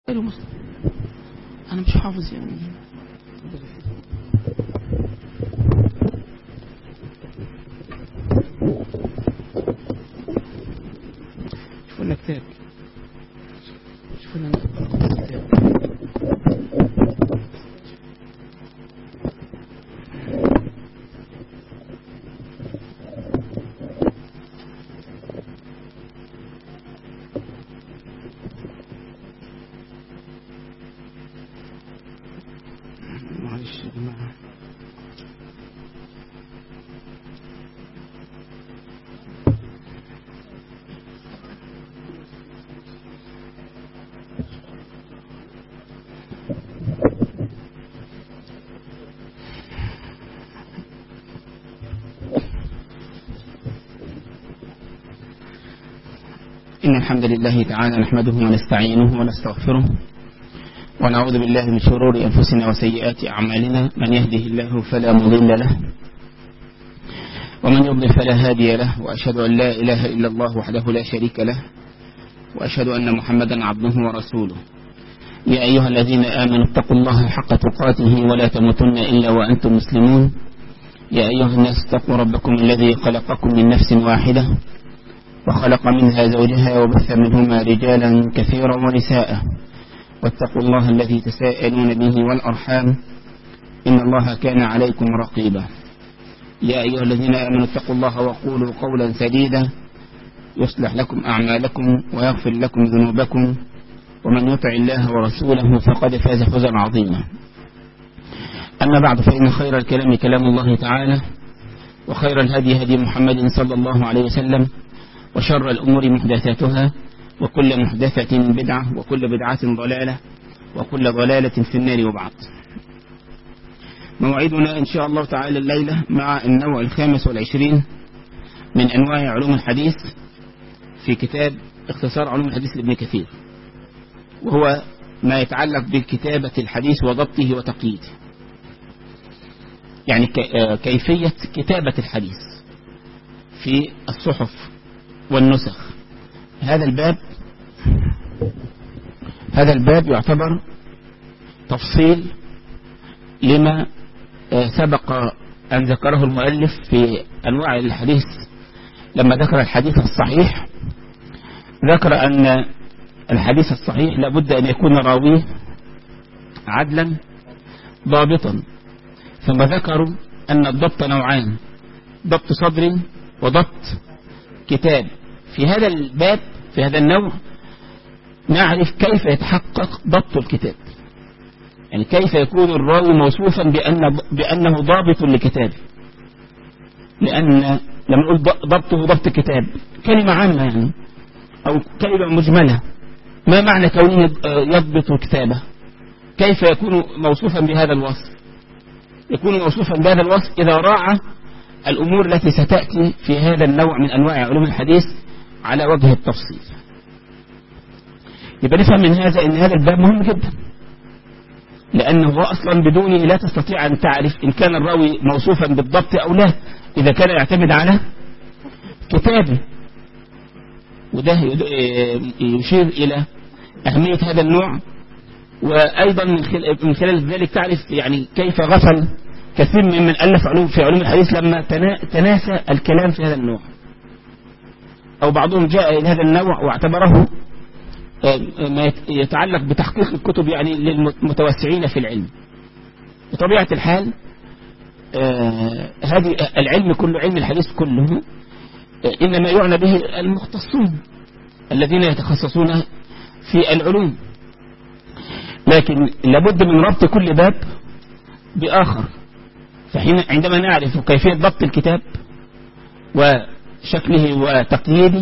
غير مسلم أنا مش حافظ يعني شوفوا لنا كتاب شوفوا لنا كتاب معلش يا جماعة إن الحمد لله تعالى نحمده ونستعينه ونستغفره ونعوذ بالله من شرور أنفسنا وسيئات أعمالنا من يهده الله فلا مضل له ومن يضلل فلا هادي له وأشهد أن لا إله إلا الله وحده لا شريك له وأشهد أن محمدا عبده ورسوله يا أيها الذين آمنوا اتقوا الله حق تقاته ولا تموتن إلا وأنتم مسلمون يا أيها الناس اتقوا ربكم الذي خلقكم من نفس واحدة وخلق منها زوجها وبث منهما رجالا كثيرا ونساء واتقوا الله الذي تساءلون به والأرحام إن الله كان عليكم رقيبا يا أيها الذين آمنوا اتقوا الله وقولوا قولا سديدا يصلح لكم أعمالكم ويغفر لكم ذنوبكم ومن يطع الله ورسوله فقد فاز فوزا عظيما أما بعد فإن خير الكلام كلام الله تعالى وخير الهدي هدي محمد صلى الله عليه وسلم وشر الأمور محدثاتها وكل محدثة بدعة وكل بدعة ضلالة وكل ضلالة في النار وبعد موعدنا إن شاء الله تعالى الليلة مع النوع الخامس والعشرين من أنواع علوم الحديث في كتاب اختصار علوم الحديث لابن كثير وهو ما يتعلق بكتابة الحديث وضبطه وتقييده يعني كيفية كتابة الحديث في الصحف والنسخ هذا الباب هذا الباب يعتبر تفصيل لما سبق أن ذكره المؤلف في أنواع الحديث لما ذكر الحديث الصحيح ذكر أن الحديث الصحيح لابد أن يكون راويه عدلا ضابطا ثم ذكروا أن الضبط نوعان ضبط صدر وضبط كتاب في هذا الباب في هذا النوع نعرف كيف يتحقق ضبط الكتاب يعني كيف يكون الراوي موصوفا بأن بأنه ضابط لكتابه لأن لما نقول ضبطه ضبط كتاب كلمة عامة يعني أو كلمة مجملة ما معنى كونه يضبط كتابه كيف يكون موصوفا بهذا الوصف يكون موصوفا بهذا الوصف إذا راعى الأمور التي ستأتي في هذا النوع من أنواع علوم الحديث على وجه التفصيل يبقى نفهم من هذا ان هذا الباب مهم جدا لانه اصلا بدونه لا تستطيع ان تعرف ان كان الراوي موصوفا بالضبط او لا اذا كان يعتمد على كتابه وده يشير الى اهمية هذا النوع وايضا من خلال ذلك تعرف يعني كيف غفل كثير ممن الف علوم في علوم الحديث لما تناسى الكلام في هذا النوع أو بعضهم جاء إلى هذا النوع واعتبره ما يتعلق بتحقيق الكتب يعني للمتوسعين في العلم بطبيعة الحال هذه العلم كله علم الحديث كله إنما يعنى به المختصون الذين يتخصصون في العلوم لكن لابد من ربط كل باب بآخر فحين عندما نعرف كيفية ضبط الكتاب و شكله وتقييده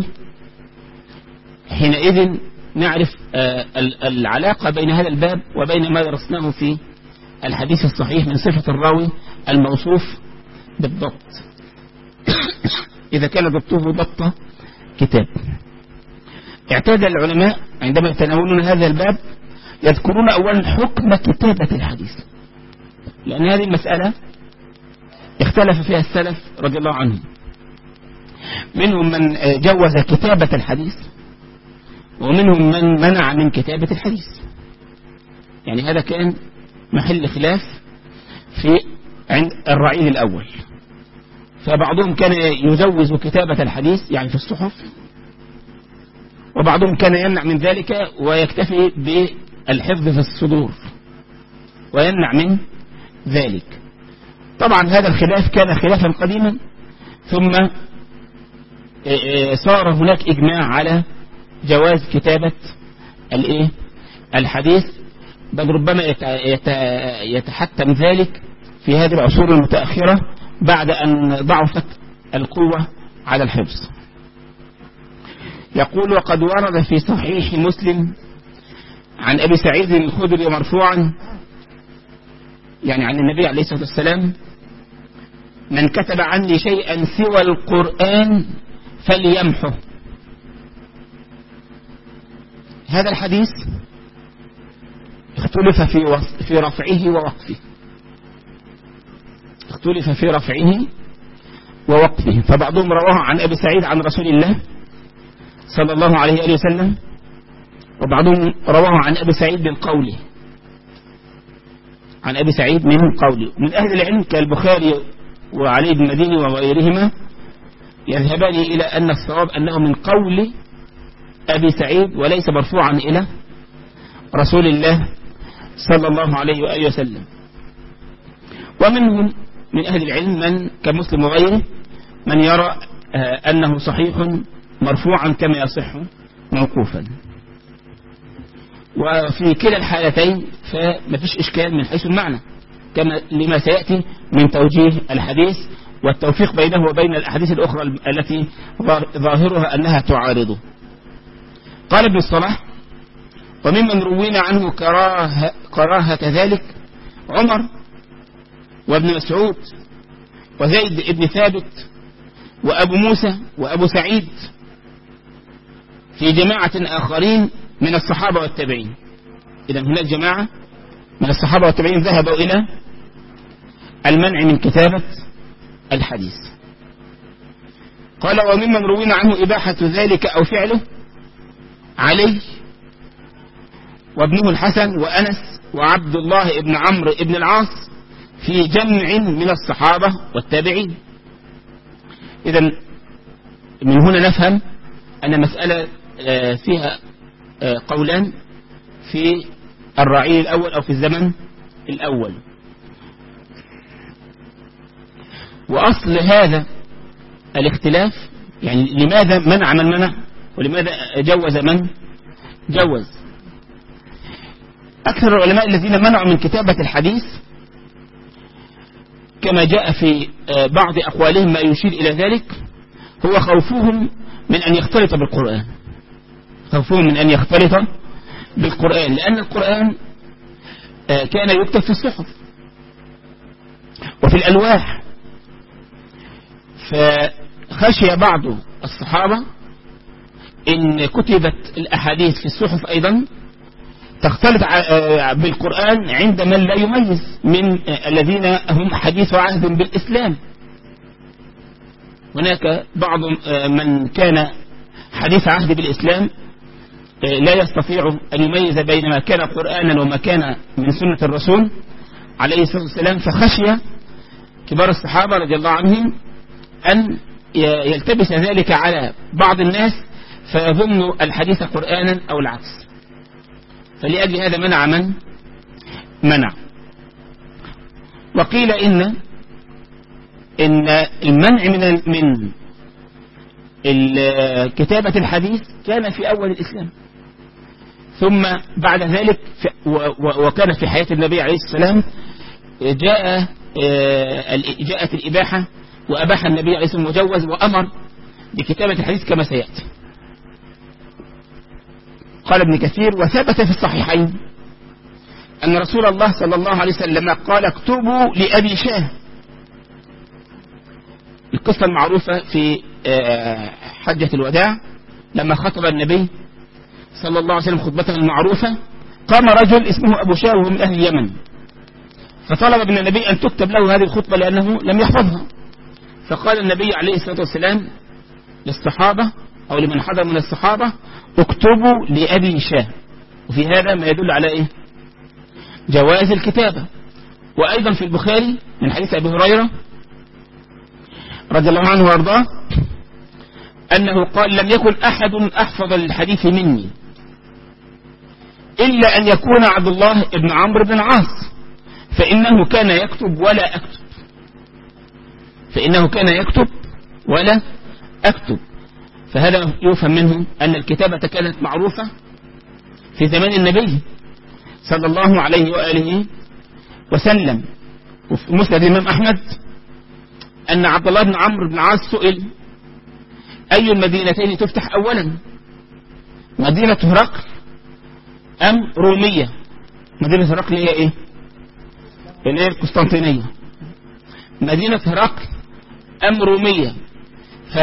حينئذ نعرف العلاقة بين هذا الباب وبين ما درسناه في الحديث الصحيح من صفة الراوي الموصوف بالضبط إذا كان ضبطه ضبط كتاب اعتاد العلماء عندما يتناولون هذا الباب يذكرون أولا حكم كتابة الحديث لأن هذه المسألة اختلف فيها السلف رضي الله عنهم منهم من جوز كتابة الحديث ومنهم من منع من كتابة الحديث يعني هذا كان محل خلاف في عند الرعيل الأول فبعضهم كان يجوز كتابة الحديث يعني في الصحف وبعضهم كان يمنع من ذلك ويكتفي بالحفظ في الصدور ويمنع من ذلك طبعا هذا الخلاف كان خلافا قديما ثم صار هناك إجماع على جواز كتابة الايه الحديث بل ربما يتحتم ذلك في هذه العصور المتأخرة بعد أن ضعفت القوة على الحفظ يقول وقد ورد في صحيح مسلم عن أبي سعيد الخدري مرفوعا يعني عن النبي عليه الصلاة والسلام من كتب عني شيئا سوى القرآن فليمحه هذا الحديث اختلف في في رفعه ووقفه اختلف في رفعه ووقفه فبعضهم رواه عن أبي سعيد عن رسول الله صلى الله عليه وآله وسلم وبعضهم رواه عن أبي سعيد بالقول عن أبي سعيد من قوله من أهل العلم كالبخاري وعلي بن مديني وغيرهما يذهبان إلى أن الصواب أنه من قول أبي سعيد وليس مرفوعا إلى رسول الله صلى الله عليه وآله وسلم ومنهم من أهل العلم من كمسلم وغيره من يرى أنه صحيح مرفوعا كما يصح موقوفا وفي كلا الحالتين فما فيش إشكال من حيث المعنى كما لما سيأتي من توجيه الحديث والتوفيق بينه وبين الأحاديث الأخرى التي ظاهرها أنها تعارضه قال ابن الصلاح وممن روينا عنه كراهة, كراهة ذلك عمر وابن مسعود وزيد ابن ثابت وأبو موسى وأبو سعيد في جماعة آخرين من الصحابة والتابعين إذا هناك جماعة من الصحابة والتابعين ذهبوا إلى المنع من كتابة الحديث قال وممن روينا عنه إباحة ذلك أو فعله علي وابنه الحسن وأنس وعبد الله ابن عمرو ابن العاص في جمع من الصحابة والتابعين إذا من هنا نفهم أن مسألة فيها قولان في الرعيل الأول أو في الزمن الأول وأصل هذا الاختلاف يعني لماذا منع من منع ولماذا جوز من جوز أكثر العلماء الذين منعوا من كتابة الحديث كما جاء في بعض أقوالهم ما يشير إلى ذلك هو خوفهم من أن يختلط بالقرآن خوفهم من أن يختلط بالقرآن لأن القرآن كان يكتب في الصحف وفي الألواح فخشي بعض الصحابة إن كتبت الأحاديث في الصحف أيضا تختلط بالقرآن عند من لا يميز من الذين هم حديث عهد بالإسلام هناك بعض من كان حديث عهد بالإسلام لا يستطيع أن يميز بين ما كان قرآنا وما كان من سنة الرسول عليه الصلاة والسلام فخشي كبار الصحابة رضي الله عنهم أن يلتبس ذلك على بعض الناس فيظن الحديث قرآنا أو العكس فلأجل هذا منع من منع وقيل إن إن المنع من من كتابة الحديث كان في أول الإسلام ثم بعد ذلك وكان في حياة النبي عليه السلام جاء جاءت الإباحة وأباح النبي عليه السلام مجوز وأمر بكتابة الحديث كما سيأتي قال ابن كثير وثبت في الصحيحين أن رسول الله صلى الله عليه وسلم قال اكتبوا لأبي شاه القصة المعروفة في حجة الوداع لما خطب النبي صلى الله عليه وسلم خطبته المعروفة قام رجل اسمه أبو شاه وهو من أهل اليمن فطلب من النبي أن تكتب له هذه الخطبة لأنه لم يحفظها فقال النبي عليه الصلاة والسلام للصحابة أو لمن حضر من الصحابة اكتبوا لأبي شاه وفي هذا ما يدل على إيه جواز الكتابة وأيضا في البخاري من حديث أبي هريرة رضي الله عنه وارضاه أنه قال لم يكن أحد أحفظ للحديث مني إلا أن يكون عبد الله بن عمرو بن عاص فإنه كان يكتب ولا أكتب فإنه كان يكتب ولا أكتب فهذا يفهم منه أن الكتابة كانت معروفة في زمان النبي صلى الله عليه وآله وسلم وفي مسند الإمام أحمد أن عبد الله بن عمرو بن عاص سئل أي المدينتين تفتح أولا مدينة هرقل أم رومية مدينة هرقل هي إيه اللي هي القسطنطينية مدينة هرقل أم رومية ف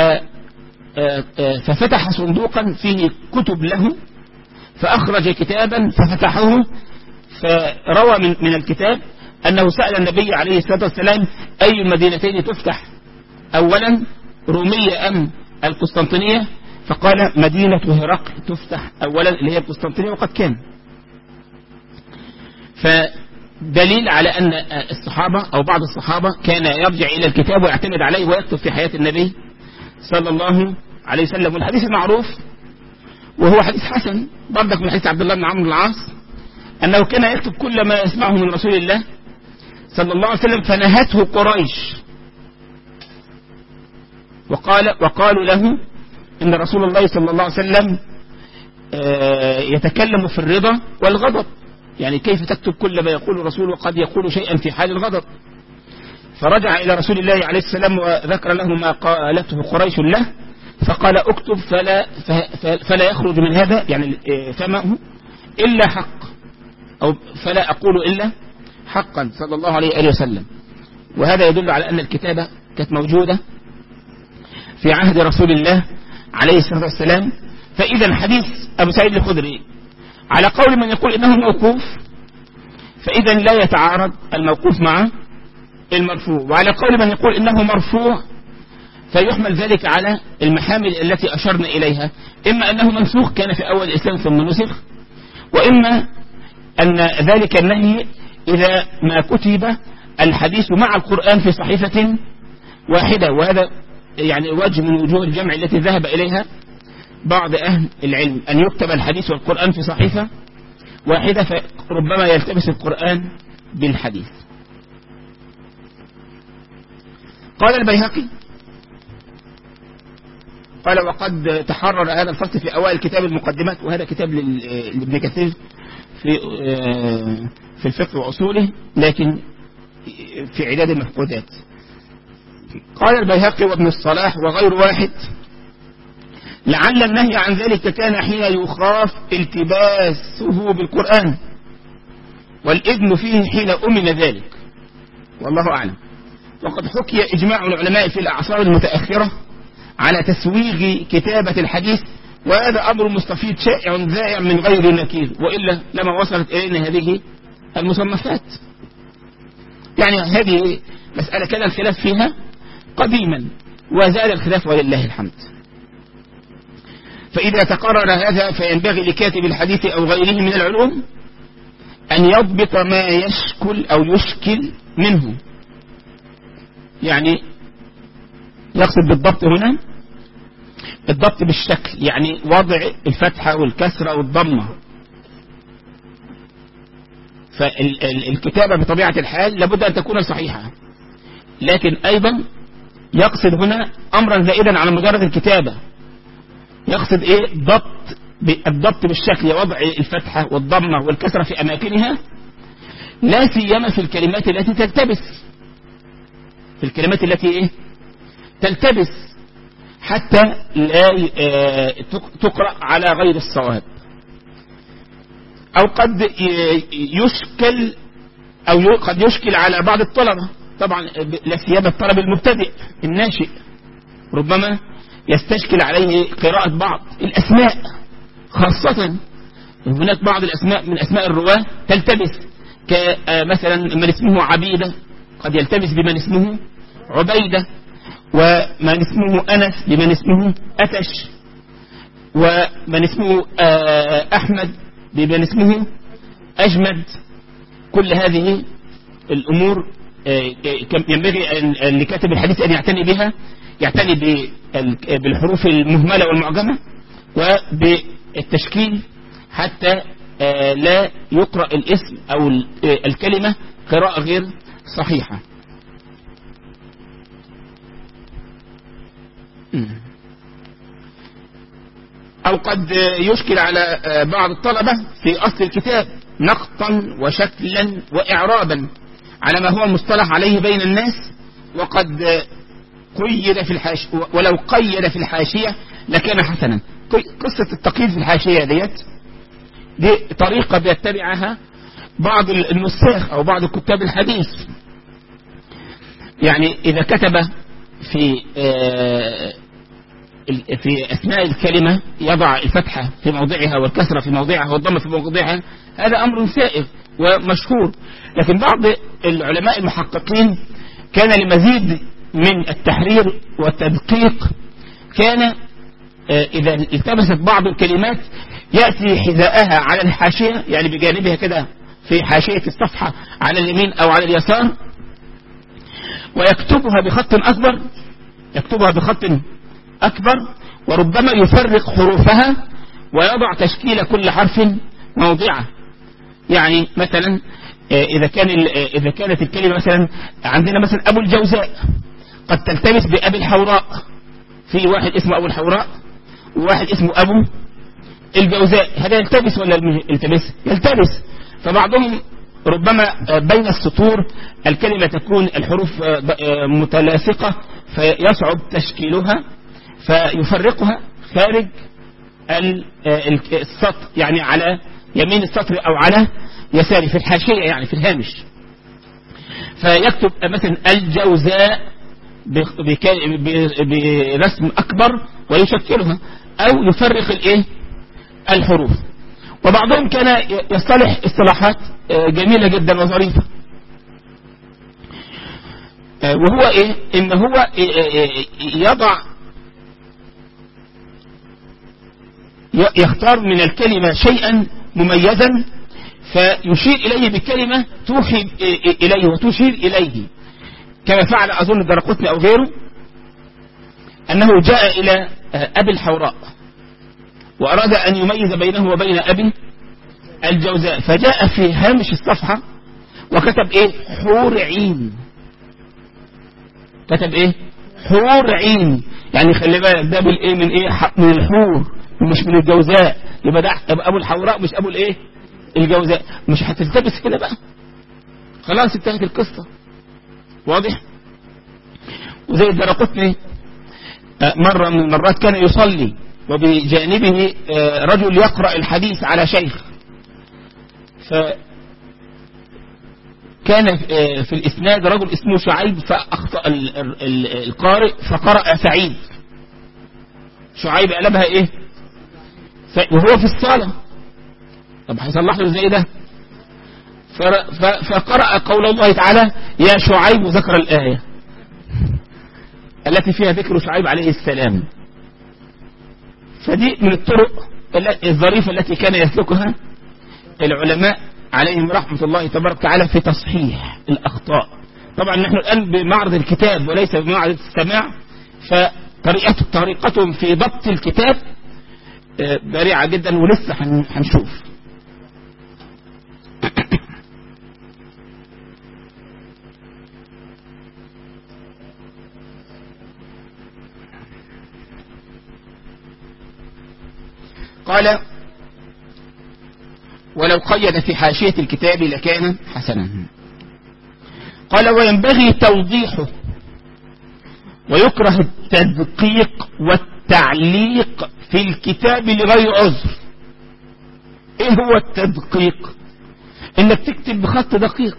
ففتح صندوقا فيه كتب له فأخرج كتابا ففتحه فروى من, من الكتاب أنه سأل النبي عليه الصلاة والسلام أي المدينتين تفتح أولا رومية أم القسطنطينية فقال مدينة هرقل تفتح أولا اللي هي القسطنطينية وقد كان فدليل على أن الصحابة أو بعض الصحابة كان يرجع إلى الكتاب ويعتمد عليه ويكتب في حياة النبي صلى الله عليه وسلم والحديث المعروف وهو حديث حسن بردك من حديث عبد الله بن عمرو بن العاص أنه كان يكتب كل ما يسمعه من رسول الله صلى الله عليه وسلم فنهته قريش وقال وقالوا له إن رسول الله صلى الله عليه وسلم يتكلم في الرضا والغضب يعني كيف تكتب كل ما يقول الرسول وقد يقول شيئا في حال الغضب فرجع إلى رسول الله عليه السلام وذكر له ما قالته قريش له فقال اكتب فلا, فلا يخرج من هذا يعني فمه إلا حق أو فلا أقول إلا حقا صلى الله عليه وسلم وهذا يدل على أن الكتابة كانت موجودة في عهد رسول الله عليه الصلاة والسلام فإذا حديث أبو سعيد الخدري على قول من يقول إنه موقوف فإذا لا يتعارض الموقوف مع المرفوع وعلى قول من يقول إنه مرفوع فيحمل ذلك على المحامل التي أشرنا إليها إما أنه منسوخ كان في أول الإسلام ثم نسخ وإما أن ذلك النهي إذا ما كتب الحديث مع القرآن في صحيفة واحدة وهذا يعني وجه من وجوه الجمع التي ذهب إليها بعض أهل العلم أن يكتب الحديث والقرآن في صحيفة واحدة فربما يلتبس القرآن بالحديث قال البيهقي قال وقد تحرر هذا الفصل في أوائل كتاب المقدمات وهذا كتاب لابن كثير في في الفقه وأصوله لكن في عداد المفقودات قال البيهقي وابن الصلاح وغير واحد لعل النهي عن ذلك كان حين يخاف التباسه بالقرآن والإذن فيه حين أمن ذلك والله أعلم وقد حكي إجماع العلماء في الأعصار المتأخرة على تسويغ كتابة الحديث وهذا أمر مستفيد شائع ذائع من غير نكير وإلا لما وصلت إلينا هذه المصنفات يعني هذه مسألة كان الخلاف فيها قديما وزال الخلاف ولله الحمد فإذا تقرر هذا فينبغي لكاتب الحديث أو غيره من العلوم أن يضبط ما يشكل أو يشكل منه يعني يقصد بالضبط هنا الضبط بالشكل يعني وضع الفتحة والكسرة والضمة فالكتابة بطبيعة الحال لابد أن تكون صحيحة لكن أيضا يقصد هنا أمرا زائدا على مجرد الكتابة يقصد إيه ضبط الضبط بالشكل وضع الفتحة والضمة والكسرة في أماكنها لا سيما في الكلمات التي تلتبس في الكلمات التي إيه تلتبس حتى لا تقرأ على غير الصواب أو قد يشكل أو قد يشكل على بعض الطلبة طبعا لا سيما الطلب المبتدئ الناشئ ربما يستشكل عليه قراءة بعض الأسماء خاصة هناك بعض الأسماء من أسماء الرواة تلتبس كمثلا من اسمه عبيدة قد يلتبس بمن اسمه عبيدة ومن اسمه أنس بمن اسمه أتش ومن اسمه أحمد بمن اسمه أجمد كل هذه الأمور ينبغي أن لكاتب الحديث أن يعتني بها يعتني بالحروف المهملة والمعجمة وبالتشكيل حتى لا يقرأ الاسم أو الكلمة قراءة غير صحيحة أو قد يشكل على بعض الطلبة في أصل الكتاب نقطا وشكلا وإعرابا على ما هو المصطلح عليه بين الناس وقد قيد في الحاشية ولو قيد في الحاشية لكان حسنا قصة التقييد في الحاشية ديت دي طريقة بيتبعها بعض النساخ أو بعض كتاب الحديث يعني إذا كتب في في أثناء الكلمة يضع الفتحة في موضعها والكسرة في موضعها والضمة في موضعها هذا أمر سائغ ومشهور لكن بعض العلماء المحققين كان لمزيد من التحرير والتدقيق كان إذا التبست بعض الكلمات يأتي حذاءها على الحاشية يعني بجانبها كده في حاشية الصفحة على اليمين أو على اليسار ويكتبها بخط أكبر يكتبها بخط أكبر وربما يفرق حروفها ويضع تشكيل كل حرف موضعه يعني مثلا إذا كان إذا كانت الكلمة مثلا عندنا مثلا أبو الجوزاء قد تلتبس بأبي الحوراء في واحد اسمه أبو الحوراء وواحد اسمه أبو الجوزاء هذا يلتبس ولا يلتبس يلتبس فبعضهم ربما بين السطور الكلمة تكون الحروف متلاصقة فيصعب تشكيلها فيفرقها خارج السطر يعني على يمين السطر أو على يساره في الحاشية يعني في الهامش فيكتب مثلا الجوزاء برسم أكبر ويشكلها أو يفرق الايه الحروف وبعضهم كان يصطلح اصطلاحات جميلة جدا وظريفة وهو ايه ان هو يضع يختار من الكلمة شيئا مميزا فيشير إليه بكلمة توحي إليه وتشير إليه كما فعل أظن الدرقطني أو غيره أنه جاء إلى أبي الحوراء وأراد أن يميز بينه وبين أبي الجوزاء فجاء في هامش الصفحة وكتب إيه حور عين كتب إيه حور عين يعني خلي بالك ده بالإيه من إيه من الحور مش من الجوزاء يبقى ده أبو الحوراء مش أبو الإيه الجوزاء مش هتلتبس كده بقى خلاص انتهت القصة واضح وزي الدرقطني مرة من المرات كان يصلي وبجانبه رجل يقرأ الحديث على شيخ فكان في الإسناد رجل اسمه شعيب فأخطأ القارئ فقرأ سعيد شعيب قلبها ايه وهو في الصلاة طب هيصلح له ازاي ده فقرأ قول الله تعالى يا شعيب ذكر الآية التي فيها ذكر شعيب عليه السلام فدي من الطرق الظريفة التي كان يسلكها العلماء عليهم رحمة الله تبارك وتعالى في تصحيح الأخطاء طبعا نحن الآن بمعرض الكتاب وليس بمعرض السماع فطريقة طريقتهم في ضبط الكتاب بريعة جدا ولسه هنشوف قال ولو قيد في حاشية الكتاب لكان حسنا قال وينبغي توضيحه ويكره التدقيق والتعليق في الكتاب لغير عذر ايه هو التدقيق انك تكتب بخط دقيق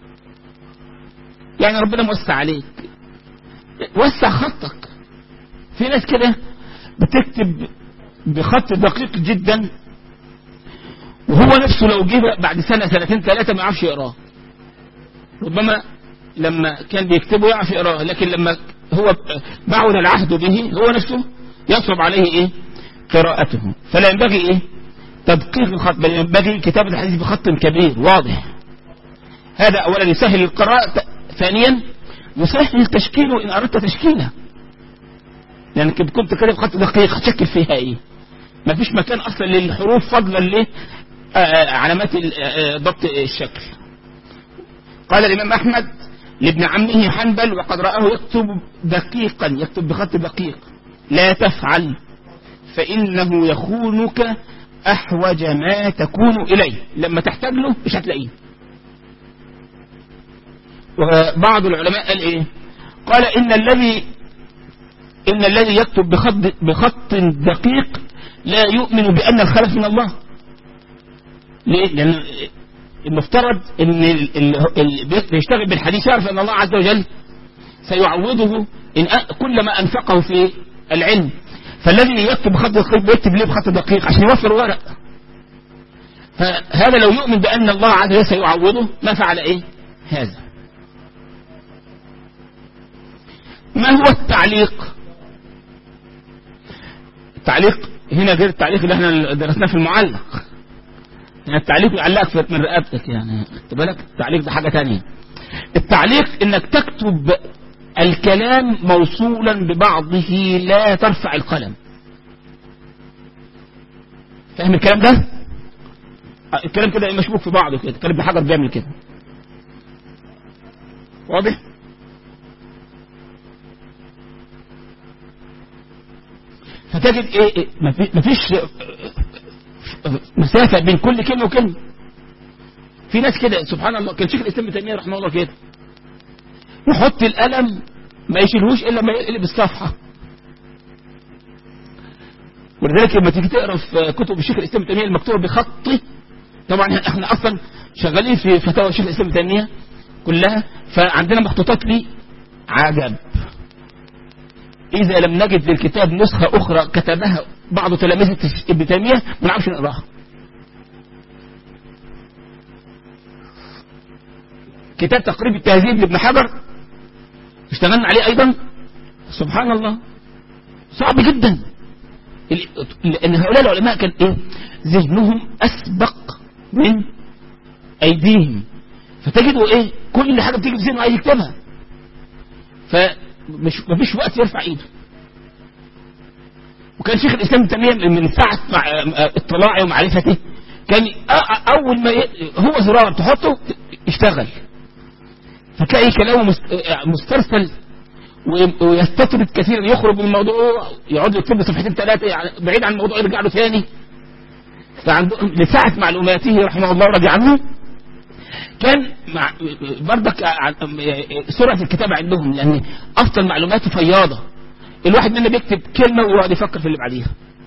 يعني ربنا موسع عليك وسع خطك في ناس كده بتكتب بخط دقيق جدا وهو نفسه لو جه بعد سنة سنتين ثلاثة ما يعرفش يقراه ربما لما كان بيكتبه يعرف يقراه لكن لما هو بعد العهد به هو نفسه يصعب عليه ايه قراءته فلا ينبغي ايه تدقيق الخط بل ينبغي كتابة الحديث بخط كبير واضح هذا أولا يسهل القراءة ثانيا يسهل تشكيله إن أردت تشكيله لأنك يعني كنت كده خط دقيق تشكل فيها إيه ما فيش مكان أصلا للحروف فضلا ل علامات ضبط الشكل قال الإمام أحمد لابن عمه حنبل وقد رآه يكتب دقيقا يكتب بخط دقيق لا تفعل فإنه يخونك أحوج ما تكون إليه لما تحتاج له مش هتلاقيه وبعض العلماء قال إيه قال إن الذي إن الذي يكتب بخط, بخط دقيق لا يؤمن بأن الخلف من الله ليه؟ لأن المفترض ان اللي بيشتغل بالحديث يعرف ان الله عز وجل سيعوضه إن كل ما انفقه في العلم فالذي يكتب بخط دقيق بيكتب ليه بخط دقيق عشان يوفر ورق فهذا لو يؤمن بان الله عز وجل سيعوضه ما فعل ايه هذا ما هو التعليق التعليق هنا غير التعليق اللي احنا درسناه في المعلق يعني التعليق يعلقك من رقبتك يعني خد بالك التعليق ده حاجة تانية التعليق انك تكتب الكلام موصولا ببعضه لا ترفع القلم فاهم الكلام ده الكلام كده مشبوك في بعضه كده الكلام بحجر بيعمل كده واضح فتجد ايه, إيه مفيش مسافة بين كل كلمة وكلمة في ناس كده سبحان الله كان شيخ الإسلام تيمية رحمه الله كده يحط القلم ما يشيلهوش إلا ما يقلب الصفحة ولذلك لما تيجي تقرا في كتب الشيخ الإسلام تيمية المكتوبة بخطه طبعا احنا اصلا شغالين في فتاوى الشيخ الإسلام تيمية كلها فعندنا مخطوطات لي عجب إذا لم نجد للكتاب نسخة أخرى كتبها بعض تلاميذ ابن تيمية ما نعرفش نقراها كتاب تقريب التهذيب لابن حجر اشتغلنا عليه أيضا سبحان الله صعب جدا لأن هؤلاء العلماء كان إيه ذهنهم أسبق من أيديهم فتجدوا إيه كل حاجة بتيجي في ذهنه عايز يكتبها فمش مفيش وقت يرفع إيده وكان شيخ الإسلام تيمية من ساعة اطلاعه ومعرفته كان أول ما هو زرار تحطه يشتغل فتلاقي كلامه مسترسل ويستطرد كثيرا يخرج من الموضوع يقعد يكتب له صفحتين ثلاثة بعيد عن الموضوع يرجع له ثاني فعنده لسعة معلوماته رحمه الله رضي عنه كان مع بردك سرعة الكتابة عندهم لأن أفضل معلوماته فياضة الواحد منا بيكتب كلمة ويقعد يفكر في اللي بعديها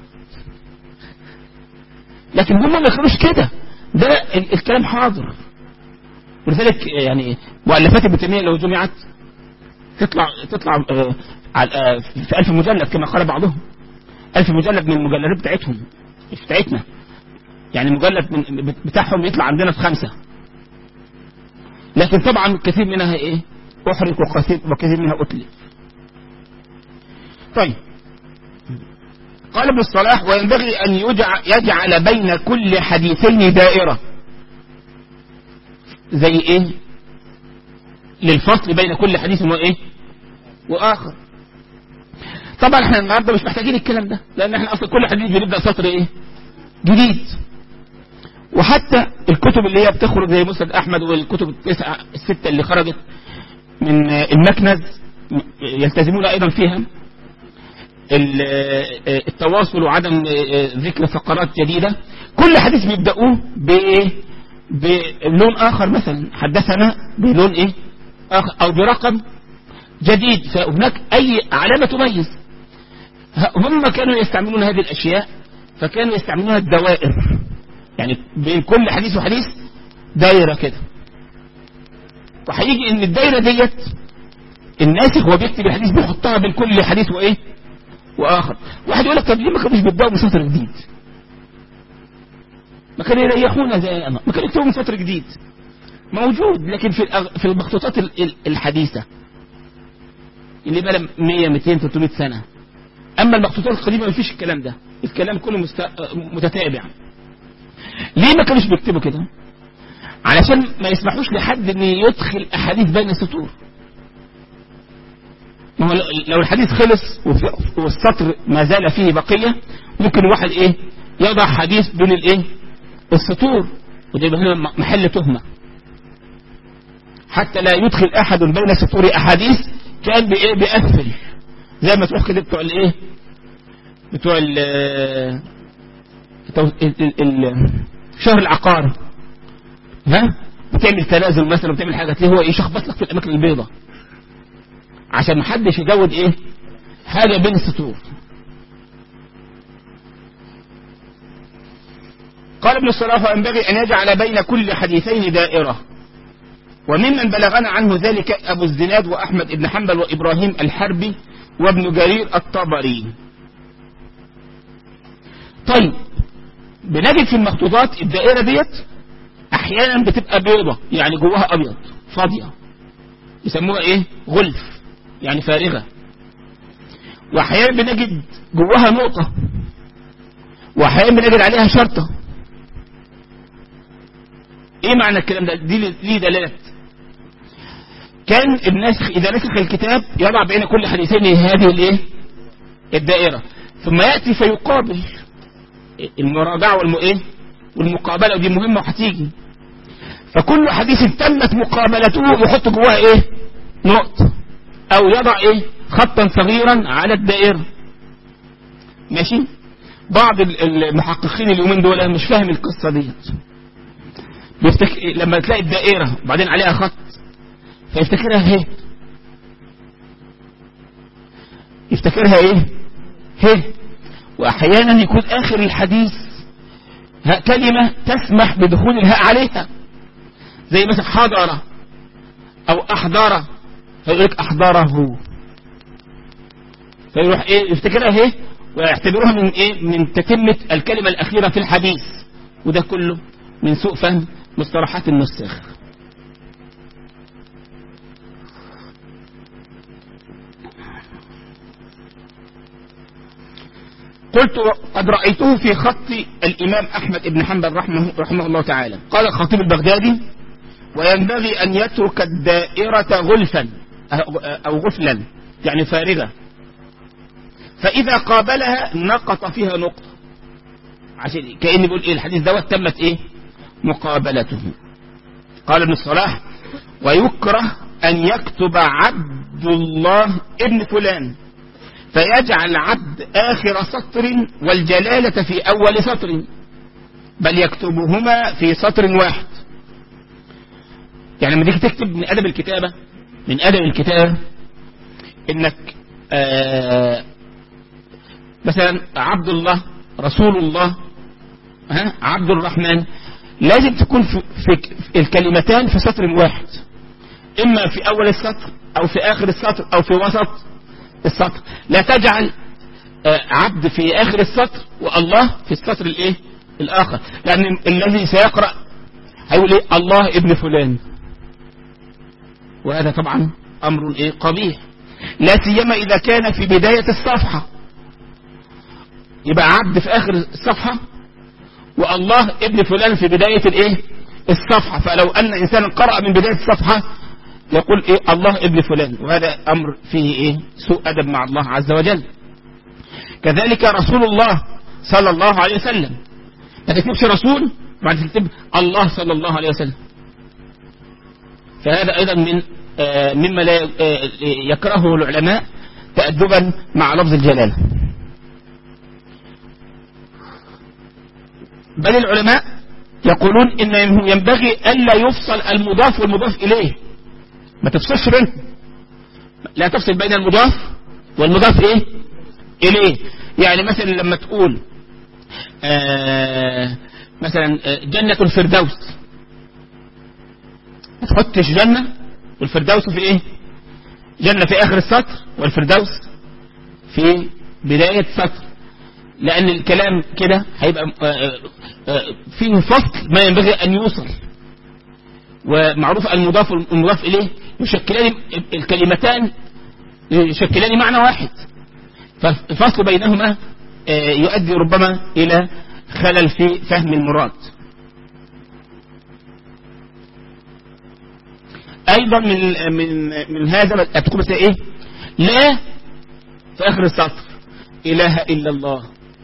لكن هم ما يخلوش كده ده الكلام حاضر ولذلك يعني مؤلفات ابن تيميه لو جمعت تطلع تطلع في ألف مجلد كما قال بعضهم ألف مجلد من المجلدات بتاعتهم مش بتاعتنا يعني مجلد من بتاعهم يطلع عندنا في خمسة لكن طبعا كثير منها ايه احرق وكثير, وكثير منها اتلف طيب قال ابن الصلاح وينبغي أن يجعل, يجعل بين كل حديثين دائرة زي ايه للفصل بين كل حديث وايه واخر طبعا احنا النهارده مش محتاجين الكلام ده لان احنا اصلا كل حديث بنبدا سطر ايه جديد وحتى الكتب اللي هي بتخرج زي مسند احمد والكتب التسعه السته اللي خرجت من المكنز يلتزمون ايضا فيها التواصل وعدم ذكر فقرات جديدة كل حديث بيبدأوه بإيه بلون آخر مثلا حدثنا بلون إيه آخر أو برقم جديد فهناك أي علامة تميز هم كانوا يستعملون هذه الأشياء فكانوا يستعملونها الدوائر يعني بين كل حديث وحديث دايرة كده وهيجي ان الدايرة ديت الناسخ هو بيكتب الحديث بيحطها بين كل حديث وايه واخر واحد يقول لك طب ليه ما كانوش بيبداوا من سطر جديد ما كانوا يريحونا زي انا ما كانوا يكتبوا من سطر جديد موجود لكن في في المخطوطات الحديثه اللي بقى 100 200 300 سنه اما المخطوطات القديمه ما فيش الكلام ده الكلام كله مست... متتابع ليه ما كانوش بيكتبوا كده علشان ما يسمحوش لحد ان يدخل احاديث بين السطور ما هو لو الحديث خلص وفي- والسطر ما زال فيه بقية ممكن واحد ايه يضع حديث بين الايه السطور وده يبقى هنا محل تهمة حتى لا يدخل احد بين سطور احاديث كان بايه بيقفل زي ما تروح كده بتوع الايه بتوع ال بتوع ال- ال- ال- شهر العقار ها بتعمل تنازل مثلا وبتعمل حاجه تلاقيه هو ايه شخبط لك في الاماكن البيضاء عشان محدش يزود ايه حاجه بين السطور قال ابن الصلاح وينبغي ان يجعل بين كل حديثين دائره وممن بلغنا عنه ذلك ابو الزناد واحمد بن حنبل وابراهيم الحربي وابن جرير الطبري طيب بنجد في المخطوطات الدائره ديت احيانا بتبقى بيضة يعني جواها ابيض فاضية يسموها ايه غلف يعني فارغة واحيانا بنجد جواها نقطة واحيانا بنجد عليها شرطة ايه معنى الكلام ده دي ليه دلالات كان الناسخ اذا نسخ الكتاب يضع بين كل حديثين هذه الايه الدائرة ثم يأتي فيقابل المراجعة والم ايه والمقابلة ودي مهمة وهتيجي فكل حديث تمت مقابلته يحط جواها ايه نقطة او يضع ايه خطا صغيرا على الدائرة ماشي بعض ال- المحققين اليومين دول مش فاهم القصة ديت بيفتك... لما تلاقي الدائرة وبعدين عليها خط فيفتكرها هي يفتكرها ايه هي واحيانا يكون اخر الحديث ها كلمة تسمح بدخول الهاء عليها زي مثلا حضر او احضر فيقول لك احضره فيروح ايه يفتكرها ايه ويعتبروها من ايه من تتمة الكلمة الاخيرة في الحديث وده كله من سوء فهم مصطلحات النساخ قلت قد رأيته في خط الإمام أحمد بن حنبل رحمه, رحمه الله تعالى قال الخطيب البغدادي وينبغي أن يترك الدائرة غلفا أو غفلا يعني فارغة فإذا قابلها نقط فيها نقطة عشان كأن بيقول إيه الحديث دوت تمت إيه مقابلته قال ابن الصلاح ويكره أن يكتب عبد الله ابن فلان فيجعل عبد آخر سطر والجلالة في أول سطر بل يكتبهما في سطر واحد يعني لما تيجي تكتب من أدب الكتابة من أدب الكتابة إنك آه مثلا عبد الله رسول الله ها عبد الرحمن لازم تكون في, في الكلمتان في سطر واحد إما في أول السطر أو في آخر السطر أو في وسط السطر لا تجعل عبد في آخر السطر والله في السطر الايه الآخر لأن الذي سيقرأ هيقول ايه الله ابن فلان وهذا طبعا أمر ايه قبيح لا سيما إذا كان في بداية الصفحة يبقى عبد في آخر الصفحة والله ابن فلان في بداية الايه الصفحة فلو أن إنسان قرأ من بداية الصفحة يقول ايه الله ابن فلان وهذا امر فيه ايه سوء ادب مع الله عز وجل كذلك رسول الله صلى الله عليه وسلم ما تكتبش رسول بعد تكتب الله صلى الله عليه وسلم فهذا ايضا من آه مما لا آه يكرهه العلماء تأدبا مع لفظ الجلالة بل العلماء يقولون انه ينبغي الا يفصل المضاف والمضاف اليه ما تفصلش بينهم لا تفصل بين المضاف والمضاف ايه اليه يعني مثلا لما تقول آه مثلا جنة الفردوس ما تحطش جنة والفردوس في ايه جنة في اخر السطر والفردوس في بداية السطر لان الكلام كده هيبقى آه آه فيه فصل ما ينبغي ان يوصل ومعروف المضاف والمضاف إليه يشكلان الكلمتان يشكلان معنى واحد فالفصل بينهما يؤدي ربما إلى خلل في فهم المراد ايضا من من من هذا تقول بس ايه لا في اخر السطر اله الا الله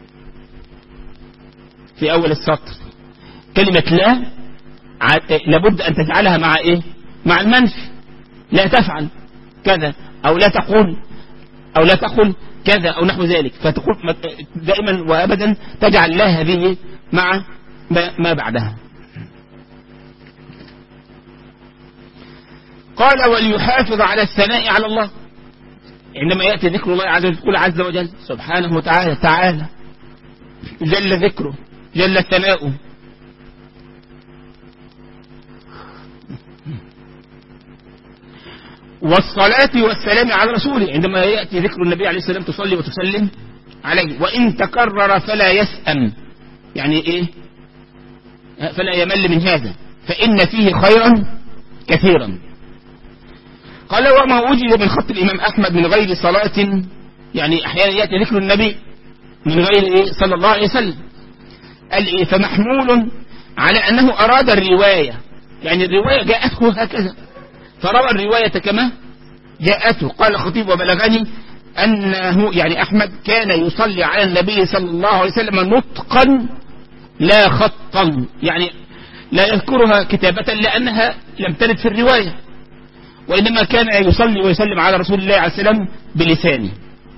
في اول السطر كلمة لا لابد ان تجعلها مع ايه مع المنفي لا تفعل كذا او لا تقول او لا تقل كذا او نحو ذلك فتقول دائما وابدا تجعل لا هذه مع ما بعدها قال وليحافظ على الثناء على الله عندما يأتي ذكر الله عز وجل عز وجل سبحانه وتعالى تعالى جل ذكره جل ثناؤه والصلاة والسلام على رسوله عندما يأتي ذكر النبي عليه السلام تصلي وتسلم عليه وإن تكرر فلا يسأم يعني إيه فلا يمل من هذا فإن فيه خيرا كثيرا قال وما وجد من خط الإمام أحمد من غير صلاة يعني أحيانا يأتي ذكر النبي من غير إيه صلى الله عليه وسلم قال إيه فمحمول على أنه أراد الرواية يعني الرواية جاءته هكذا فروى الرواية كما جاءته قال الخطيب وبلغني أنه يعني أحمد كان يصلي على النبي صلى الله عليه وسلم نطقا لا خطا يعني لا يذكرها كتابة لأنها لم ترد في الرواية وإنما كان يصلي ويسلم على رسول الله عليه السلام بلسانه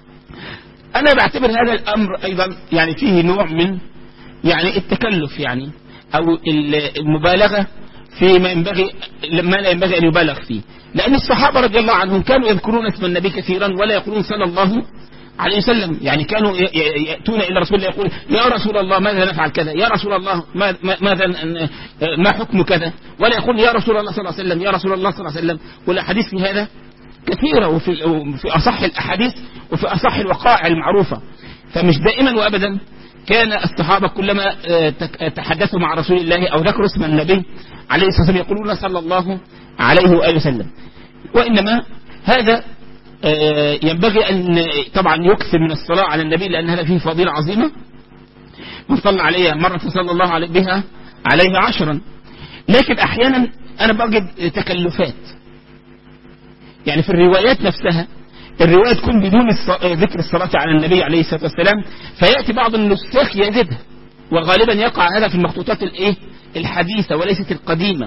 أنا بعتبر هذا الأمر أيضا يعني فيه نوع من يعني التكلف يعني أو المبالغة فيما ينبغي ما لا ينبغي أن يبالغ فيه لأن الصحابة رضي الله عنهم كانوا يذكرون اسم النبي كثيرا ولا يقولون صلى الله عليه وسلم يعني كانوا يأتون إلى رسول الله يقول يا رسول الله ماذا نفعل كذا يا رسول الله ماذا ما حكم كذا ولا يقول يا رسول الله صلى الله عليه وسلم يا رسول الله صلى الله عليه وسلم والأحاديث في هذا كثيرة وفي, في أصح الأحاديث وفي أصح الوقائع المعروفة فمش دائما وأبدا كان الصحابة كلما تحدثوا مع رسول الله أو ذكروا اسم النبي عليه الصلاة والسلام يقولون صلى الله عليه وآله وسلم وإنما هذا ينبغي أن طبعا يكثر من الصلاة على النبي لأن هذا فيه فضيلة عظيمة من صلى عليه مرة صلى الله عليه بها عليه عشرا لكن أحيانا أنا بجد تكلفات يعني في الروايات نفسها الرواية تكون بدون ذكر الصلاة على النبي عليه الصلاة والسلام فيأتي بعض النساخ يزيدها وغالبا يقع هذا في المخطوطات الايه الحديثة وليست القديمة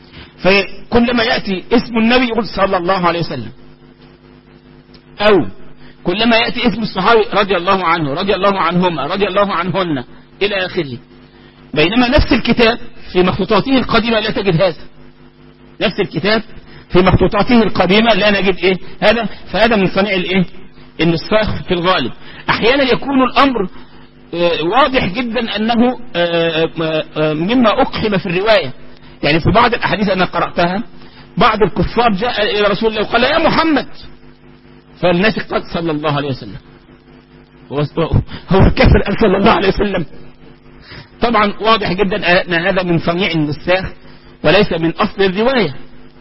فكلما يأتي اسم النبي يقول صلى الله عليه وسلم أو كلما يأتي اسم الصحابي رضي الله عنه رضي الله عنهما رضي الله عنهن إلى آخره بينما نفس الكتاب في مخطوطاته القديمة لا تجد هذا نفس الكتاب في مخطوطاته القديمة لا نجد إيه هذا فهذا من صنيع الإيه النساخ في الغالب أحيانا يكون الأمر واضح جدا أنه مما أقحم في الرواية يعني في بعض الأحاديث أنا قرأتها بعض الكفار جاء إلى رسول الله وقال يا محمد فالناس قد صلى الله عليه وسلم هو الكافر قال صلى الله عليه وسلم طبعا واضح جدا أن هذا من صنيع النساخ وليس من أصل الرواية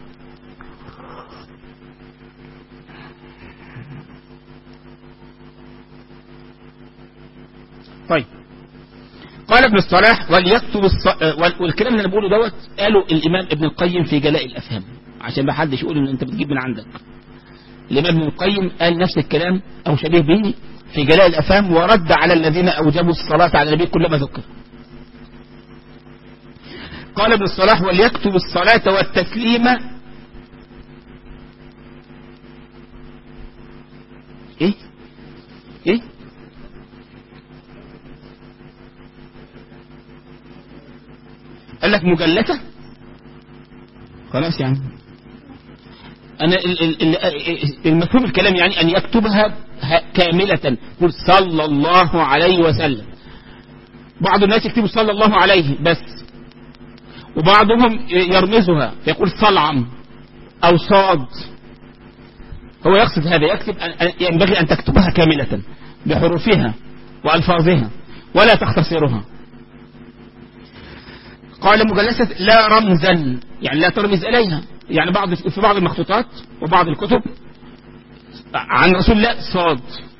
طيب قال ابن الصلاح وليكتب الص... والكلام اللي انا بقوله دوت قاله الامام ابن القيم في جلاء الافهام عشان ما حدش يقول ان انت بتجيب من عندك الامام ابن القيم قال نفس الكلام او شبيه به في جلاء الافهام ورد على الذين اوجبوا الصلاه على النبي كلما ذكر قال ابن الصلاح وليكتب الصلاه والتسليم ايه ايه قال لك مجلسة خلاص يعني أنا المفهوم الكلام يعني أن يكتبها كاملة قل صلى الله عليه وسلم بعض الناس يكتبوا صلى الله عليه بس وبعضهم يرمزها يقول صلعم أو صاد هو يقصد هذا يكتب ينبغي أن تكتبها كاملة بحروفها وألفاظها ولا تختصرها قال مجلسة لا رمزا يعني لا ترمز إليها يعني بعض في بعض المخطوطات وبعض الكتب عن رسول الله صاد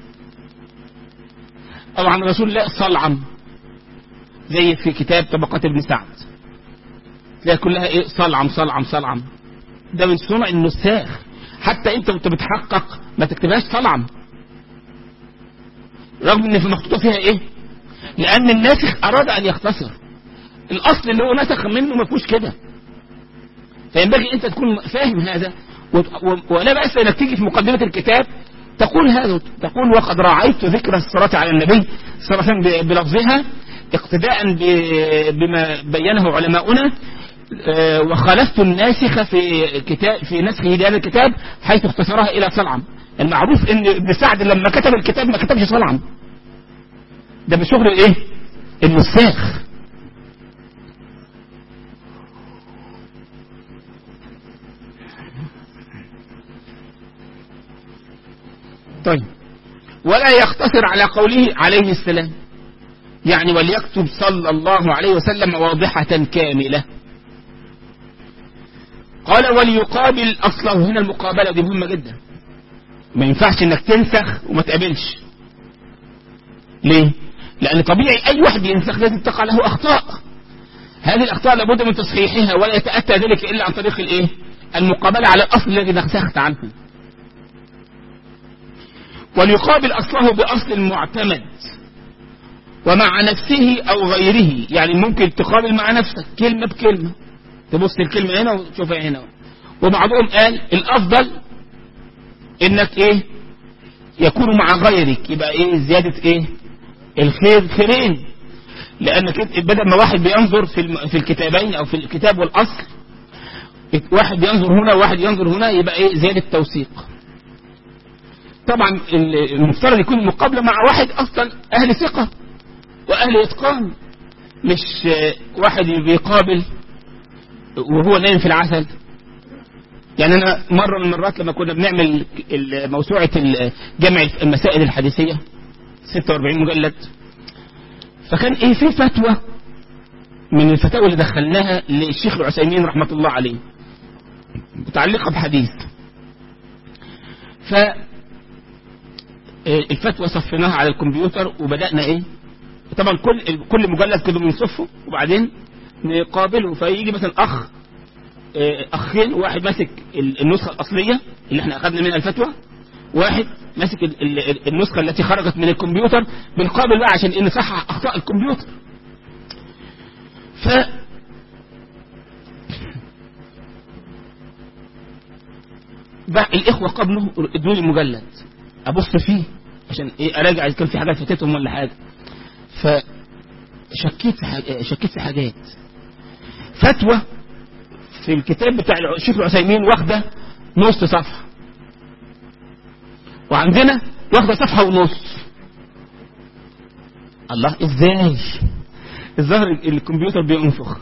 أو عن رسول الله صلعم زي في كتاب طبقات ابن سعد تلاقي كلها ايه صلعم صلعم صلعم ده من صنع النساخ حتى انت وانت بتحقق ما تكتبهاش طلعا رغم ان في محطوطه فيها ايه لان الناسخ اراد ان يختصر الاصل اللي هو نسخ منه ما فيهوش كده فينبغي انت تكون فاهم هذا و- و- ولا بأس انك تيجي في مقدمة الكتاب تقول هذا تقول وقد راعيت ذكر الصلاة على النبي صلى الله عليه وسلم ب- بلفظها اقتداء ب- بما بينه علماؤنا آه، وخالفت الناسخ في كتاب في نسخه لهذا الكتاب حيث اختصرها الى صلعم المعروف ان ابن سعد لما كتب الكتاب ما كتبش صلعم ده بشغل الايه النساخ طيب ولا يقتصر على قوله عليه السلام يعني وليكتب صلى الله عليه وسلم واضحة كاملة قال وليقابل أصله هنا المقابلة دي مهمة جدا ما ينفعش انك تنسخ وما تقابلش ليه لأن طبيعي أي واحد ينسخ لازم تقع له أخطاء هذه الأخطاء لابد من تصحيحها ولا يتأتى ذلك إلا عن طريق الإيه المقابلة على الأصل الذي نسخت عنه وليقابل أصله بأصل معتمد ومع نفسه أو غيره يعني ممكن تقابل مع نفسك كلمة بكلمة تبص الكلمة هنا وتشوفها هنا وبعضهم قال الأفضل إنك إيه يكون مع غيرك يبقى إيه زيادة إيه الخير خيرين لأنك بدل ما واحد بينظر في الم- في الكتابين أو في الكتاب والأصل واحد ينظر هنا وواحد ينظر هنا يبقى إيه زيادة توثيق طبعا ال- المفترض يكون المقابلة مع واحد أصلا أهل ثقة وأهل إتقان مش آه، واحد بيقابل وهو نايم في العسل يعني أنا مرة من المرات لما كنا بنعمل ال- موسوعة ال- جمع المسائل الحديثية 46 مجلد فكان ايه في فتوى من الفتاوى اللي دخلناها للشيخ العثيمين رحمة الله عليه متعلقة بحديث ف الفتوى صفيناها على الكمبيوتر وبدأنا ايه طبعا كل كل مجلد كده بنصفه وبعدين نقابله فيجي مثلا اخ اه، اخين واحد ماسك ال- النسخة الاصلية اللي احنا اخذنا منها الفتوى واحد ماسك ال- ال- النسخة التي خرجت من الكمبيوتر بنقابل بقى عشان إيه نصحح اخطاء الكمبيوتر ف بقى الاخوة قبله ادوني المجلد ابص فيه عشان ايه اراجع اذا كان في حاجات فاتتهم ولا حاجة فشكيت في حاجة شكيت في حاجات فتوى في الكتاب بتاع الشيخ العثيمين واخده نص صفحة وعندنا واخده صفحة ونص الله ازاي الظاهر الكمبيوتر بينفخ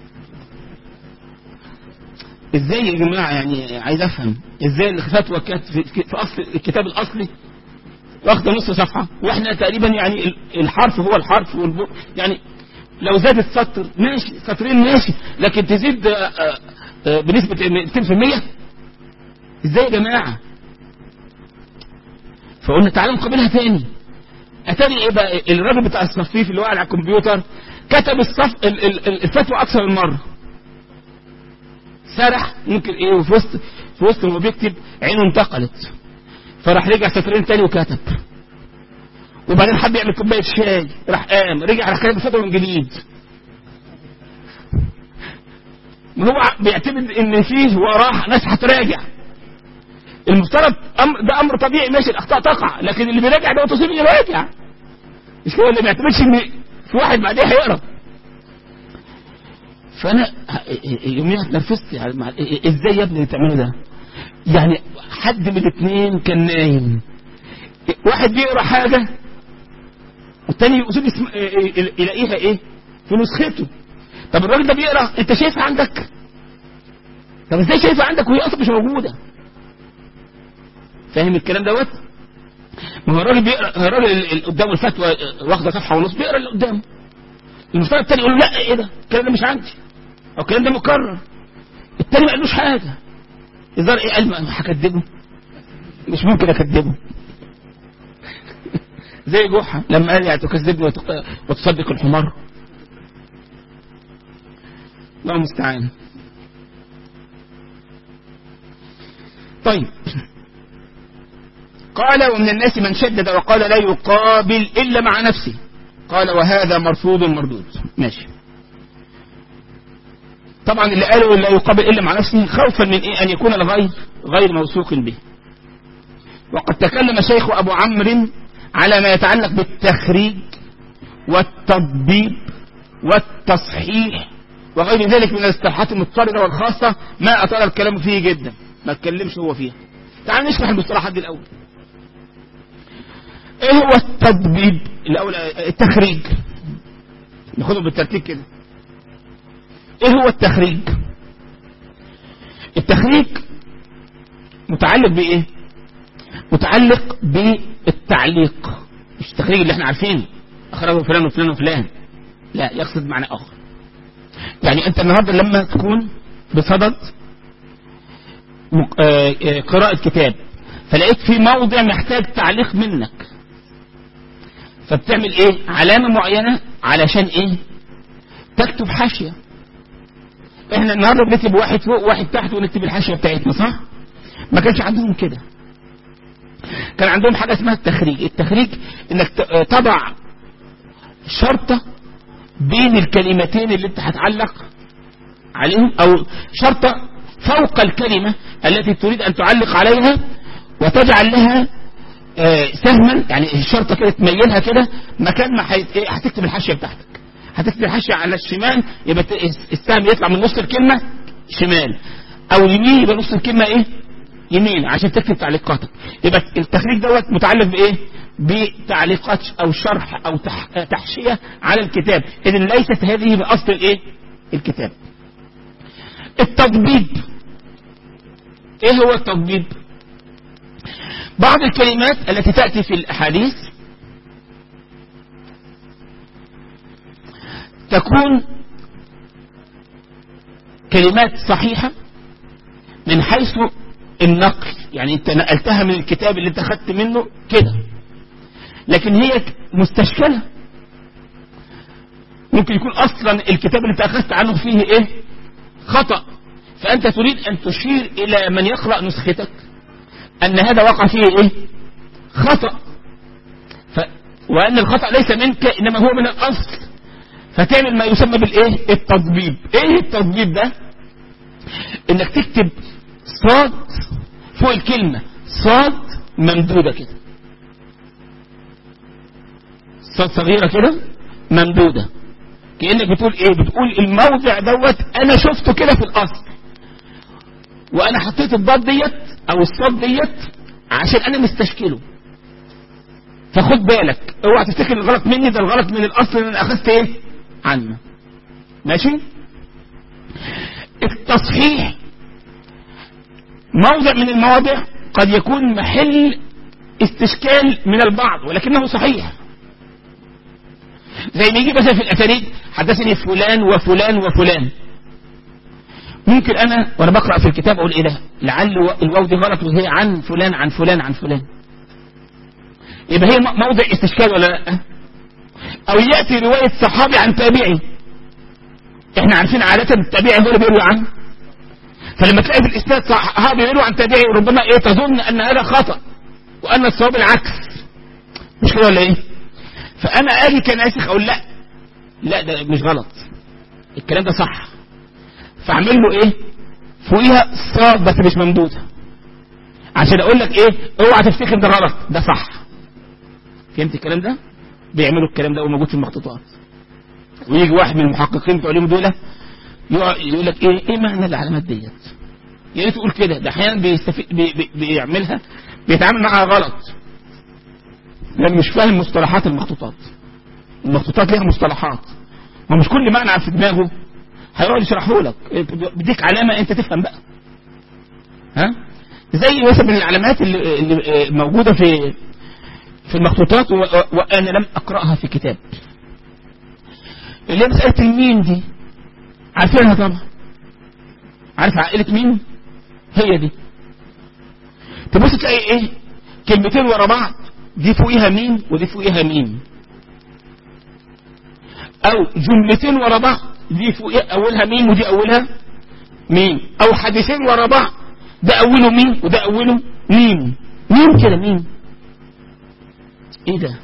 ازاي يا جماعة يعني عايز افهم ازاي الفتوى كانت في, في اصل الكتاب الاصلي واخده نص صفحة واحنا تقريبا يعني الحرف هو الحرف والب... يعني لو زادت سطر ماشي سطرين ماشي لكن تزيد آه، آه، بنسبة 200% ازاي يا جماعة فقلنا تعالوا نقابلها تاني اتاني ايه بقى الراجل بتاع الصفيف اللي هو على الكمبيوتر كتب الصف ال- ال- ال- الفتوى اكثر من مرة سرح ممكن ايه وفي وسط في وسط ما بيكتب عينه انتقلت فراح رجع سطرين تاني وكتب وبعدين حب يعمل كوبايه شاي راح قام رجع راح كاتب الفتوى من جديد ما هو بيعتمد ان فيه وراه ناس هتراجع المفترض أمر ده امر طبيعي ماشي الاخطاء تقع لكن اللي بيراجع ده تصيب يراجع مش هو اللي ما يعتمدش ان في واحد بعديه هيقرا فانا يوميها اتنرفزت يعني مع- ازاي يا ابني اللي تعمله ده يعني حد من الاثنين كان نايم واحد بيقرا حاجه والتاني يقصد يسم... يلاقيها ايه في نسخته طب الراجل ده بيقرا انت شايفها عندك طب ازاي شايفها عندك وهي اصلا مش موجوده فاهم الكلام دوت ما هو الراجل بيقرا الراجل اللي قدامه الفتوى واخده صفحه ونص بيقرا اللي قدامه المفترض التاني يقول له لا ايه ده الكلام ده مش عندي او الكلام ده مكرر التاني ما قالوش حاجه الظاهر ايه قال ما هكدبه مش ممكن اكدبه زي جحا لما قال يعني تكذبني وتق- وتصدق الحمار الله المستعان طيب قال ومن الناس من شدد وقال لا يقابل إلا مع نفسه قال وهذا مرفوض مردود ماشي طبعا اللي قالوا لا يقابل إلا مع نفسه خوفا من إيه أن يكون الغير غير موثوق به وقد تكلم شيخ أبو عمرو على ما يتعلق بالتخريج والتطبيب والتصحيح وغير ذلك من الاصطلاحات المضطردة والخاصة ما أطال الكلام فيه جدا ما اتكلمش هو فيها تعال نشرح المصطلحات دي الأول ايه هو التطبيب الأول التخريج ناخده بالترتيب كده ايه هو التخريج التخريج متعلق بايه متعلق بالتعليق مش التخريج اللي احنا عارفينه اخرجه فلان وفلان وفلان لا يقصد معنى اخر يعني انت النهارده لما تكون بصدد قراءة كتاب فلقيت في موضع محتاج تعليق منك فبتعمل ايه علامة معينة علشان ايه تكتب حاشية احنا النهارده بنكتب واحد فوق وواحد تحت ونكتب الحاشية بتاعتنا صح ما كانش عندهم كده كان عندهم حاجة اسمها التخريج التخريج انك تضع شرطة بين الكلمتين اللي انت هتعلق عليهم او شرطة فوق الكلمة التي تريد ان تعلق عليها وتجعل لها سهما يعني الشرطة كده تميلها كده مكان ما هتكتب الحاشية بتاعتك هتكتب الحاشية على الشمال يبقى السهم يطلع من نص الكلمة شمال او يمين يبقى نص الكلمة ايه يمين عشان تكتب تعليقاتك يبقى التخريج دوت متعلق بايه بتعليقات او شرح او تحشية على الكتاب اذن ليست هذه باصل الايه الكتاب التطبيب ايه هو التطبيب بعض الكلمات التي تأتي في الاحاديث تكون كلمات صحيحة من حيث النقل يعني انت نقلتها من الكتاب اللي انت خدت منه كده لكن هي مستشكلة ممكن يكون اصلا الكتاب اللي انت اخذت عنه فيه ايه خطأ فانت تريد ان تشير الى من يقرأ نسختك ان هذا وقع فيه ايه خطأ ف... وان الخطأ ليس منك انما هو من الاصل فتعمل ما يسمى بالايه التطبيب ايه التطبيب ده انك تكتب صاد فوق الكلمة صاد ممدودة كده صاد صغيرة كده ممدودة كأنك بتقول ايه بتقول الموضع دوت انا شفته كده في الاصل وانا حطيت الضاد ديت او الصاد ديت عشان انا مستشكله فخد بالك اوعى تفتكر الغلط مني ده الغلط من الاصل اللي انا اخذت ايه عنه ماشي التصحيح موضع من المواضع قد يكون محل استشكال من البعض ولكنه صحيح زي ما يجي مثلا في الاسانيد حدثني فلان وفلان وفلان ممكن انا وانا بقرا في الكتاب اقول ايه ده لعل الواو دي غلط وهي عن فلان عن فلان عن فلان يبقى هي موضع استشكال ولا لا او ياتي روايه صحابي عن تابعي احنا عارفين عاده التابعي هو اللي بيروي عنه فلما تلاقي في الاسناد صحابي يروي عن تابعي ربما ايه تظن ان هذا خطا وان الصواب العكس مش كده ولا ايه فانا اجي كناسخ اقول لا لا ده مش غلط الكلام ده صح فاعمل له ايه فوقيها صاد بس مش ممدوده عشان اقول لك ايه اوعى تفتكر ده غلط ده صح فهمت الكلام ده بيعملوا الكلام ده وموجود في المخطوطات ويجي واحد من المحققين بتوع اليوم دول يقول لك ايه ايه معنى العلامات ديت يا ريت تقول كده ده احيانا بيستفيد بي بي بيعملها بيتعامل معها غلط لان مش فاهم مصطلحات المخطوطات المخطوطات ليها مصطلحات ما مش كل معنى في دماغه هيقعد يشرحه لك بديك علامه انت تفهم بقى ها زي مثلا من العلامات اللي, اللي موجوده في في المخطوطات وانا لم اقراها في كتاب اللي هي مساله المين دي عارفينها طبعا عارف عائله مين هي دي تبص تلاقي ايه كلمتين ورا بعض دي فوقيها مين ودي فوقيها مين او جملتين ورا بعض دي فوقيها اولها مين ودي اولها مين او حديثين ورا بعض ده أوله مين وده أوله ميم ميم كده ميم ايه ده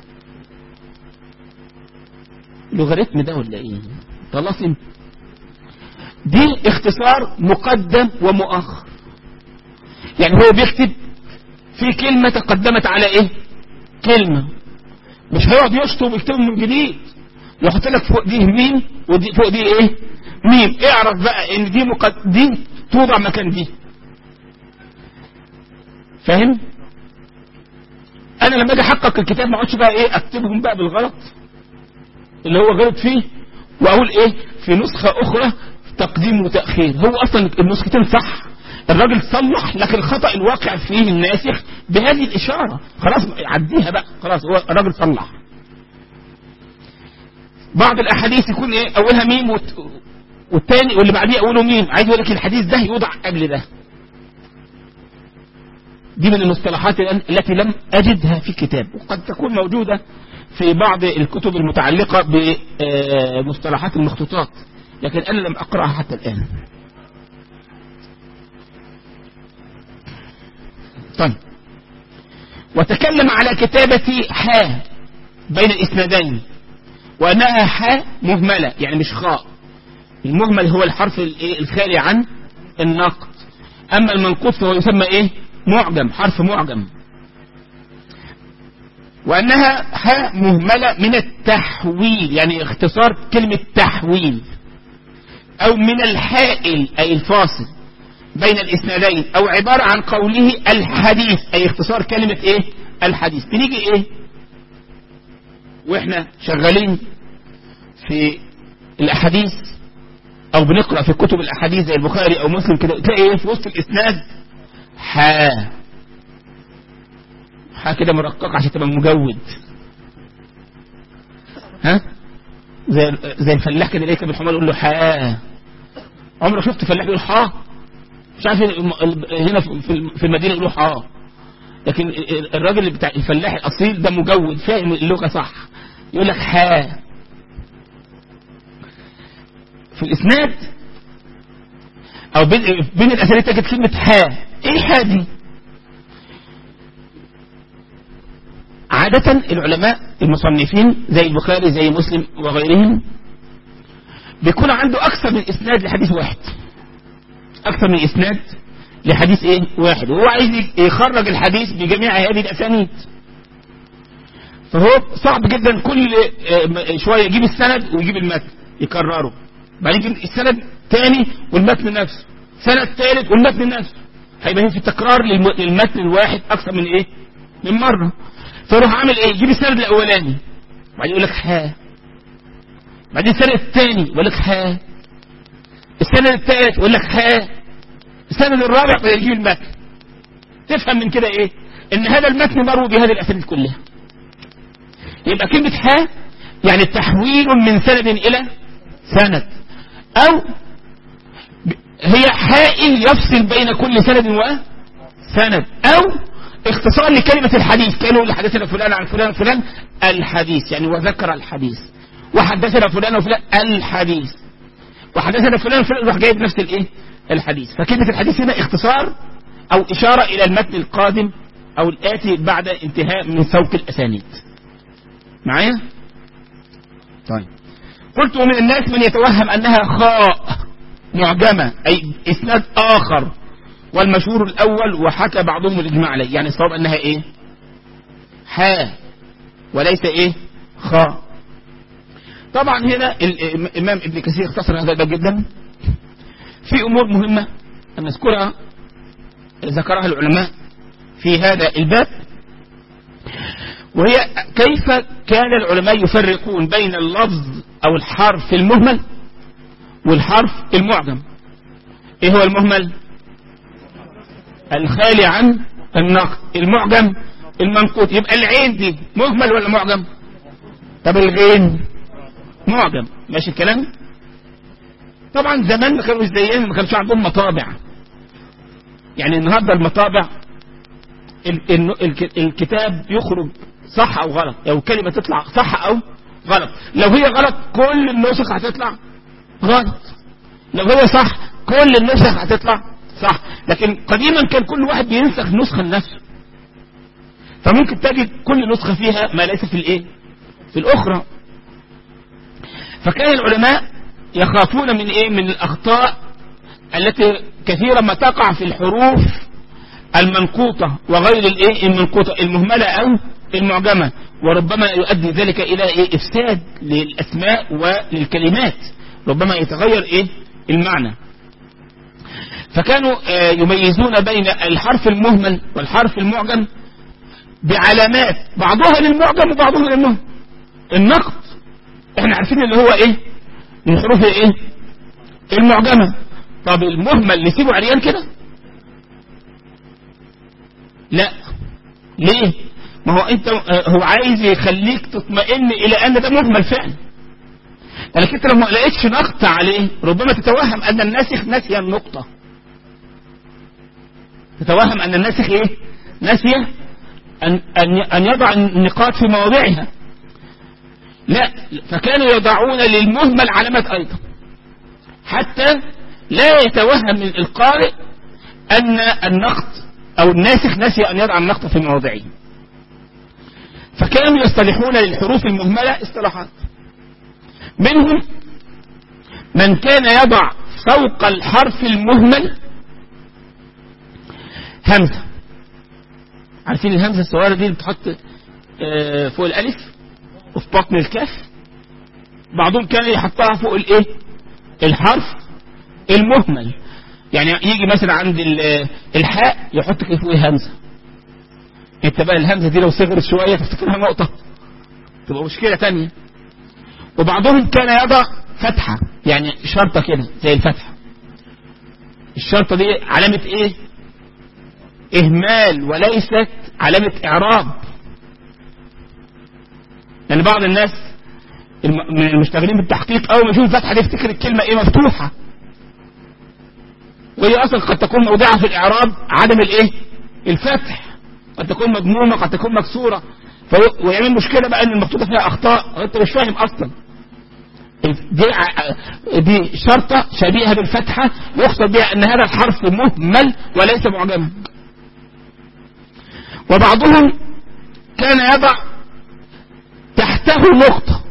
لوغاريتم ده ولا ايه طلاسم دي اختصار مقدم ومؤخر يعني هو بيكتب في كلمة تقدمت على ايه كلمة مش هيقعد يشطب ويكتبه من جديد يحط لك فوق دي ميم ودي فوق دي ايه ميم اعرف بقى ان دي مقد... دي توضع مكان دي فاهم انا لما اجي احقق الكتاب ما اقعدش بقى ايه اكتبهم بقى بالغلط اللي هو غلط فيه واقول ايه في نسخة اخرى تقديم وتأخير هو اصلا النسختين صح الراجل صلح لكن الخطأ الواقع فيه الناسخ بهذه الاشارة خلاص عديها بقى خلاص هو الراجل صلح بعض الاحاديث يكون ايه اولها ميم وت... والتاني واللي بعديه اوله ميم عايز يقول لك الحديث ده يوضع قبل ده دي من المصطلحات التي لم أجدها في كتاب وقد تكون موجودة في بعض الكتب المتعلقة بمصطلحات المخطوطات لكن أنا لم أقرأها حتى الآن طيب وتكلم على كتابة حاء بين الإسنادين وأنها حاء مهملة يعني مش خاء المهمل هو الحرف الخالي عن النقط أما المنقوط فهو يسمى إيه معجم حرف معجم وأنها حاء مهملة من التحويل يعني اختصار كلمة تحويل أو من الحائل أي الفاصل بين الإسنادين أو عبارة عن قوله الحديث أي اختصار كلمة إيه الحديث بنيجي إيه وإحنا شغالين في الأحاديث أو بنقرأ في كتب الأحاديث زي البخاري أو مسلم كده تلاقي إيه في وسط الإسناد حا حا كده مرققة عشان تبقى مجود ها زي زي الفلاح كده ليه بالحمار يقول له حا عمرك شفت فلاح يقول حا مش عارف هنا في المدينة يقولوا حا لكن الراجل بتاع الفلاح الأصيل ده مجود فاهم اللغة صح يقول لك حا في الإسناد أو بين, بين الأسانيد تجد كلمة حا إيه حا دي عادة العلماء المصنفين زي البخاري زي مسلم وغيرهم بيكون عنده أكثر من إسناد لحديث واحد أكثر من إسناد لحديث إيه واحد وهو عايز يخرج الحديث بجميع هذه الأسانيد فهو صعب جدا كل شوية يجيب السند ويجيب المتن يكرره بعدين يجيب السند تاني والمتن نفسه سند ثالث والمتن نفسه هيبقى في تكرار للمتن الواحد أكثر من إيه من مرة فيروح عامل إيه يجيب السند الأولاني بعدين يقول لك ها بعدين السند الثاني يقول لك ها السند الثالث يقول لك ها السند الرابع يجيب المتن تفهم من كده ايه ان هذا المتن مروي بهذه الاسانيد كلها يبقى كلمة ها يعني تحويل من سند الى سند او هي حائل يفصل بين كل سند وسند او اختصار لكلمة الحديث كانوا لحدثنا فلان عن فلان فلان الحديث يعني وذكر الحديث وحدثنا فلان وفلان الحديث وحدثنا فلان فلان يروح جايب نفس الايه الحديث فكلمة الحديث هنا اختصار او اشارة الى المتن القادم او الاتي بعد انتهاء من سوق الاسانيد معايا طيب قلت ومن الناس من يتوهم انها خاء معجمة اي اسناد اخر والمشهور الاول وحكى بعضهم الاجماع عليه يعني الصواب انها ايه حاء وليس ايه خاء طبعا هنا الامام ابن كثير اختصر هذا الباب جدا في امور مهمة ان نذكرها ذكرها العلماء في هذا الباب وهي كيف كان العلماء يفرقون بين اللفظ او الحرف المهمل والحرف المعجم ايه هو المهمل الخالي عن النقد المعجم المنقوط يبقى العين دي مهمل ولا معجم طب الغين معجم ماشي الكلام طبعا زمان ما كانوا زينا ما كانش عندهم مطابع يعني النهارده المطابع الكتاب يخرج صح او غلط او كلمة تطلع صح او غلط لو هي غلط كل النسخ هتطلع غلط لو هي صح كل النسخ هتطلع صح لكن قديما كان كل واحد بينسخ نسخة لنفسه فممكن تجد كل نسخة فيها ما ليس في الايه في الاخرى فكان العلماء يخافون من ايه من الاخطاء التي كثيرا ما تقع في الحروف المنقوطة وغير الايه المنقوطة المهملة او المعجمة وربما يؤدي ذلك الى ايه افساد للاسماء وللكلمات ربما يتغير ايه المعنى فكانوا آه، يميزون بين الحرف المهمل والحرف المعجم بعلامات بعضها للمعجم وبعضها للمهمل النقط احنا عارفين اللي هو ايه من حروف ايه المعجمة طب المهمل نسيبه عريان كده لا ليه ما هو انت آه، هو عايز يخليك تطمئن الى ان ده مهمل فعلا لكن انت لو ما لقيتش نقطة عليه ربما تتوهم ان الناسخ نسي النقطة تتوهم ان الناسخ ايه نسي ان ان ان يضع النقاط في مواضعها لا فكانوا يضعون للمهمل علامات ايضا حتى لا يتوهم القارئ ان النقط او الناسخ نسي ان يضع النقط في مواضعه فكانوا يصطلحون للحروف المهملة اصطلاحات منهم من كان يضع فوق الحرف المهمل همزة عارفين الهمزة الصغيرة دي اللي بتحط آه، فوق الألف وفي بطن الكاف بعضهم كان يحطها فوق الايه الحرف المهمل يعني يجي مثلا عند ال- الحاء يحط كده فوق همزة انت بقى الهمزة دي لو صغرت شوية تفتكرها نقطة تبقى مشكلة تانية وبعضهم كان يضع فتحة يعني شرطة كده زي الفتحة الشرطة دي علامة ايه اهمال وليست علامة اعراب لان بعض الناس الم- من المشتغلين بالتحقيق اول ما يشوف الفتحة دي يفتكر الكلمة ايه مفتوحة وهي اصلا قد تكون موضعها في الاعراب عدم الايه الفتح قد تكون مضمومة قد تكون مكسورة في- ويعمل مشكلة بقى ان المكتوبة فيها اخطاء انت مش فاهم اصلا دي ع- دي شرطة شبيهة بالفتحة يقصد بها ان هذا الحرف مهمل وليس معجما وبعضهم كان يضع تحته نقطة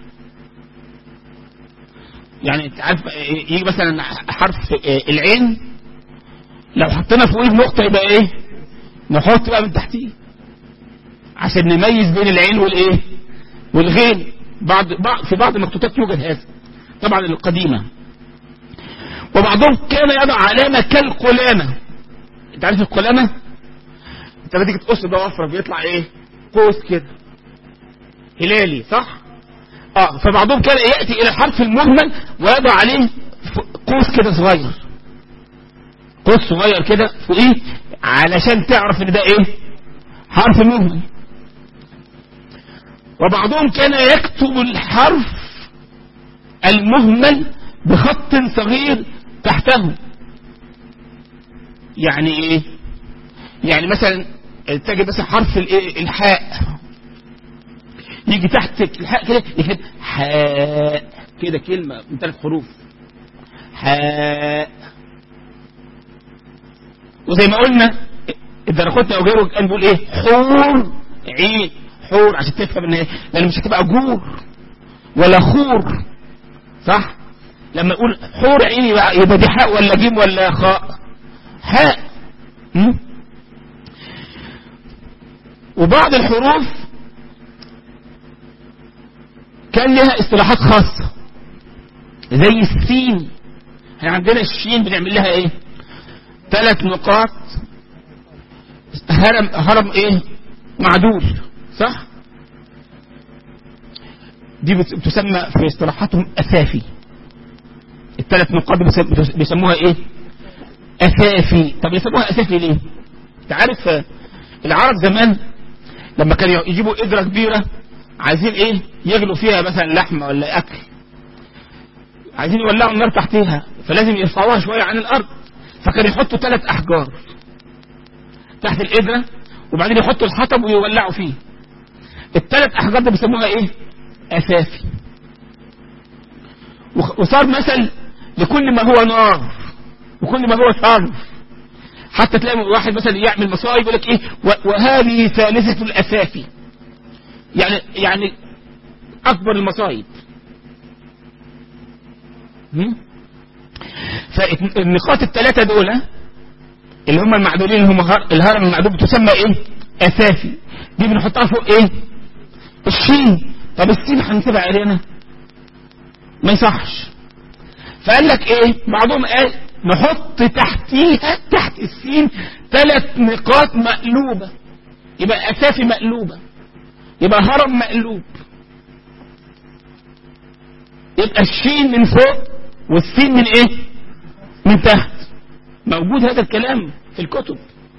يعني انت عارف يجي مثلا حرف العين لو حطينا فوقيه نقطة يبقى ايه نحط بقى من تحتيه عشان نميز بين العين والايه والغين بعض بعض في بعض المخطوطات يوجد هذا طبعا القديمة وبعضهم كان يضع علامة كالقلامة انت عارف القلامة انت لما تيجي تقص ضوافرك بيطلع ايه قوس كده هلالي صح اه فبعضهم كان يأتي الى الحرف المهمل ويضع عليه ف- قوس كده صغير قوس صغير كده فوقيه علشان تعرف ان ده ايه حرف مهمل وبعضهم كان يكتب الحرف المهمل بخط صغير تحته يعني ايه يعني مثلا تجد مثلا حرف الايه الحاء يجي تحت الحاء كده يكتب حاء كده كلمة من ثلاث حروف حاء وزي ما قلنا الدرقوتنا وغيره كان بيقول ايه حور عين حور عشان تفهم ان ايه لان مش هتبقى جور ولا خور صح لما يقول حور عين يبقى, يبقى دي حاء ولا جيم ولا خاء حاء م? وبعض الحروف كان لها اصطلاحات خاصة زي السين احنا عندنا الشين بنعمل لها ايه ثلاث نقاط هرم هرم ايه معدول صح دي بت- بتسمى في اصطلاحاتهم اسافي الثلاث نقاط بيسم- بتس- بيسموها ايه اسافي طب يسموها اسافي ليه انت عارف آه، العرب زمان لما كانوا يجيبوا قدرة كبيرة عايزين ايه يغلوا فيها مثلا لحمة ولا اكل عايزين يولعوا النار تحتها فلازم يرفعوها شوية عن الارض فكانوا يحطوا ثلاث احجار تحت القدرة وبعدين يحطوا الحطب ويولعوا فيه الثلاث احجار ده بيسموها ايه اسافي وخ- وصار مثل لكل ما هو نار وكل ما هو شر حتى تلاقي واحد مثلا يعمل مصايب يقول لك ايه و- وهذه ثالثة الأسافي يعني يعني أكبر المصايب هم؟ فالنقاط الثلاثة دول اللي هم المعدولين اللي هم هر- الهرم المعدول تسمى ايه أسافي دي بنحطها فوق ايه الشين طب السين هنسيبها علينا ما يصحش فقال لك ايه بعضهم قال نحط تحتيها تحت السين ثلاث نقاط مقلوبة يبقى أسافي مقلوبة يبقى هرم مقلوب يبقى الشين من فوق والسين من ايه من تحت موجود هذا الكلام في الكتب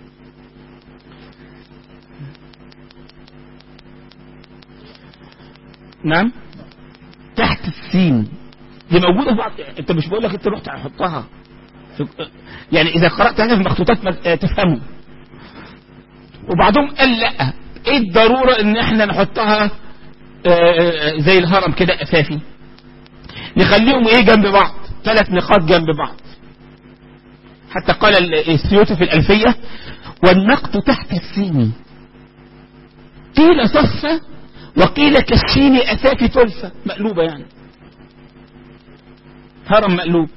نعم تحت السين دي موجوده في بعض انت مش بقول لك انت رحت تحطها في... يعني اذا قرات هذا في المخطوطات ما تفهمه وبعضهم قال لا ايه الضروره ان احنا نحطها آه، زي الهرم كده اساسي نخليهم ايه جنب بعض ثلاث نقاط جنب بعض حتى قال ال- السيوطي في الألفية والنقط تحت السين قيل صفة وقيل كالسين أسافي تلفة مقلوبة يعني هرم مقلوب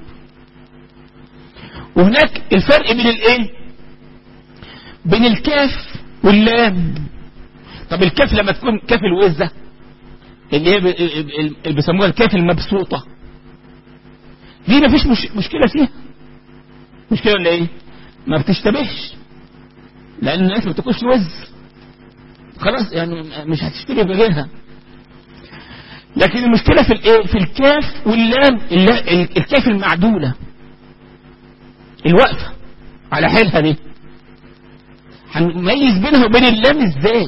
وهناك الفرق بين الايه بين الكاف واللام طب الكاف لما تكون كاف الوزة اللي هي ب- اللي بيسموها الكاف المبسوطة دي مفيش مش مشكلة فيها مشكلة ولا ايه ما بتشتبهش لان الناس ما بتاكلش وز خلاص يعني مش هتشتري بغيرها لكن المشكلة في الايه في الكاف واللام اللا- ال- الكاف المعدولة الوقفة على حيلها دي هنميز بينها وبين اللام ازاي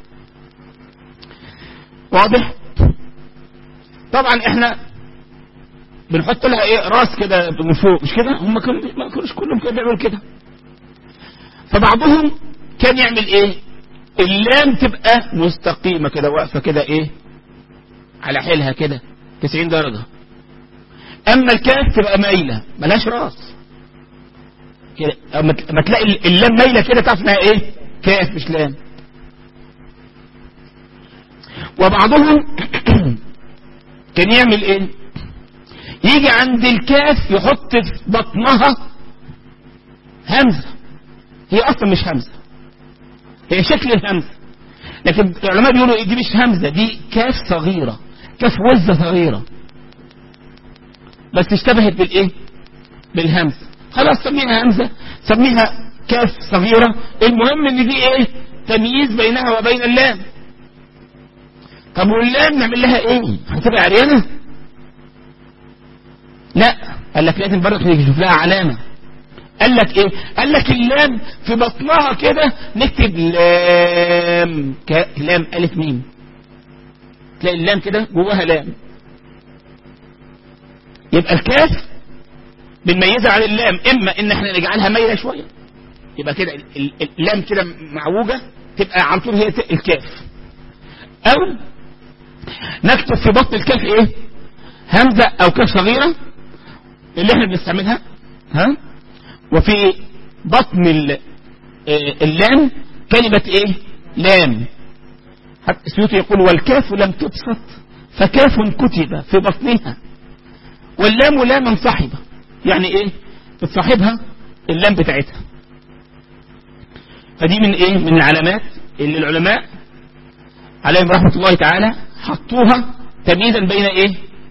واضح طبعا احنا بنحط لها ايه راس كده من فوق مش كده هم كانوا ما كانوش كلهم كانوا بيعملوا كده فبعضهم كان يعمل ايه اللام تبقى مستقيمة كده واقفة كده ايه على حيلها كده 90 درجة اما الكاف تبقى مايلة ملهاش راس كده اما ت- اما تلاقي ال- اللام مايلة كده تعرف انها ايه كاف مش لام وبعضهم كان يعمل ايه يجي عند الكاف يحط في بطنها همزة هي اصلا مش همزة هي شكل الهمزة لكن العلماء بيقولوا إيه دي مش همزة دي كاف صغيرة كاف وزة صغيرة بس اشتبهت بالايه بالهمزة خلاص سميها همزة سميها كاف صغيرة المهم ان دي ايه تمييز بينها وبين اللام طب واللام نعمل لها ايه هتبقى عريانة لا قال لك لازم برضه نشوف لها علامة قال لك ايه قال لك اللام في بطنها كده نكتب لام ك... لام الف ميم تلاقي اللام كده جواها لام يبقى الكاف بنميزها عن اللام اما ان احنا نجعلها مايله شويه يبقى كده ال- ال- اللام كده معوجه تبقى على طول هي ت- الكاف او نكتب في بطن الكاف ايه همزه او كاف صغيره اللي احنا بنستعملها ها وفي بطن ال- آه، اللام كلمة ايه لام حتى السيوطي يقول والكاف لم تبسط فكاف كتب في بطنها واللام لاما صاحبة يعني ايه بتصاحبها اللام بتاعتها فدي من ايه من العلامات اللي العلماء عليهم رحمة الله تعالى حطوها تمييزا بين ايه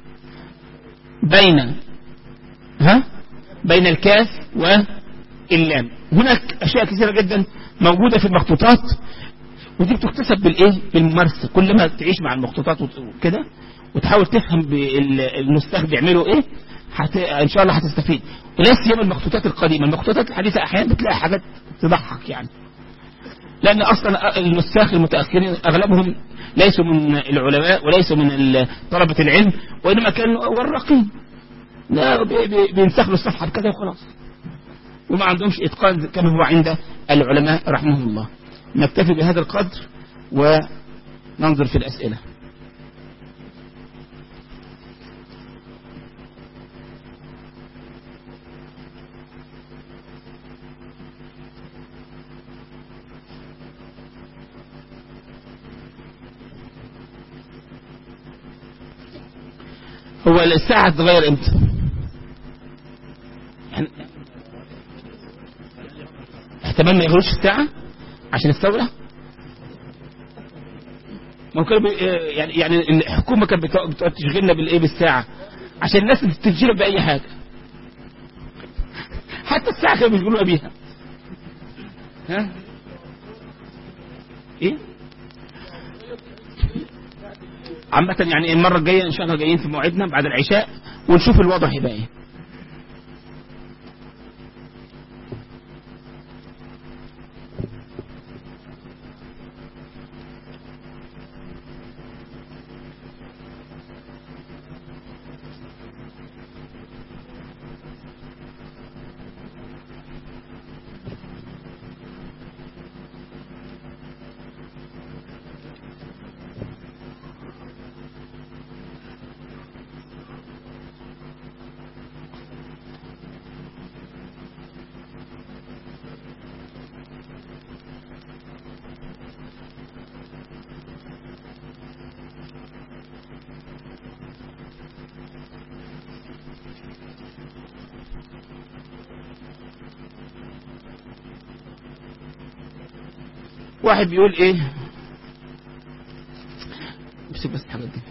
بين ها بين الكاف واللام هناك اشياء كثيرة جدا موجودة في المخطوطات ودي بتكتسب بالايه بالممارسة كل ما تعيش مع المخطوطات وت- وكده وتحاول تفهم بال- النساخ بيعملوا ايه حت... ان شاء الله هتستفيد ولا سيما المخطوطات القديمة المخطوطات الحديثة احيانا بتلاقي حاجات تضحك يعني لان اصلا النساخ المتاخرين اغلبهم ليسوا من العلماء وليسوا من ال- طلبة العلم وانما كانوا ورقين لا بي- بي- بينسخ له الصفحة بكذا وخلاص وما عندهمش اتقان كما هو عند العلماء رحمهم الله نكتفي بهذا القدر وننظر في الأسئلة هو الساعة هتتغير امتى؟ يعني احتمال ما يغيروش الساعة عشان الثورة؟ ممكن بي... يعني يعني الحكومة كانت بتقعد بتقعد تشغلنا بالايه بالساعة عشان الناس تشغل بأي حاجة حتى الساعة كانوا بيشغلوها بيها ها؟ ايه؟ عامة يعني المرة الجاية ان شاء الله جايين في موعدنا بعد العشاء ونشوف الوضع هيبقى ايه واحد بيقول ايه بس بس الحاجات دي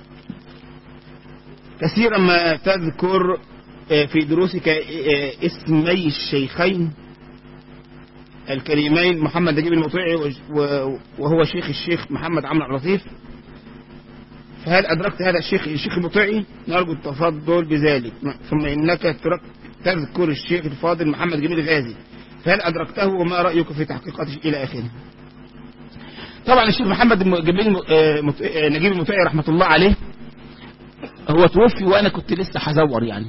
كثيرا ما تذكر في دروسك اسمي الشيخين الكريمين محمد نجيب المطيعي وهو شيخ الشيخ محمد عمرو اللطيف فهل أدركت هذا الشيخ الشيخ المطيعي نرجو التفضل بذلك ثم إنك تذكر الشيخ الفاضل محمد جميل غازي فهل أدركته وما رأيك في تحقيقاته إلى آخره طبعا الشيخ محمد جميل نجيب المطيعي رحمة الله عليه هو توفي وأنا كنت لسه هزور يعني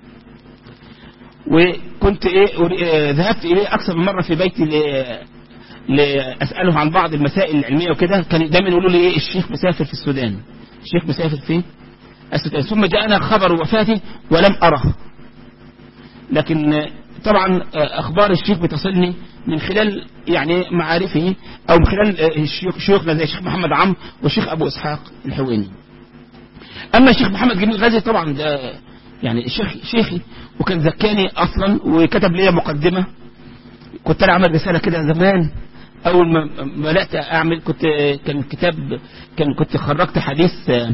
وكنت ايه ذهبت اليه اكثر من مره في بيتي لاساله عن بعض المسائل العلميه وكده كان دايما يقولوا لي ايه الشيخ مسافر في السودان الشيخ مسافر في السودان ثم جاءنا خبر وفاته ولم اره لكن طبعا اخبار الشيخ بتصلني من خلال يعني معارفه او من خلال شيوخنا زي الشيخ محمد عمرو والشيخ ابو اسحاق الحويني اما الشيخ محمد جميل غازي طبعا ده يعني شيخ شيخي وكان زكاني اصلا وكتب لي مقدمة كنت انا عامل رسالة كده زمان اول ما بدات اعمل كنت كان كتاب كان كنت خرجت حديث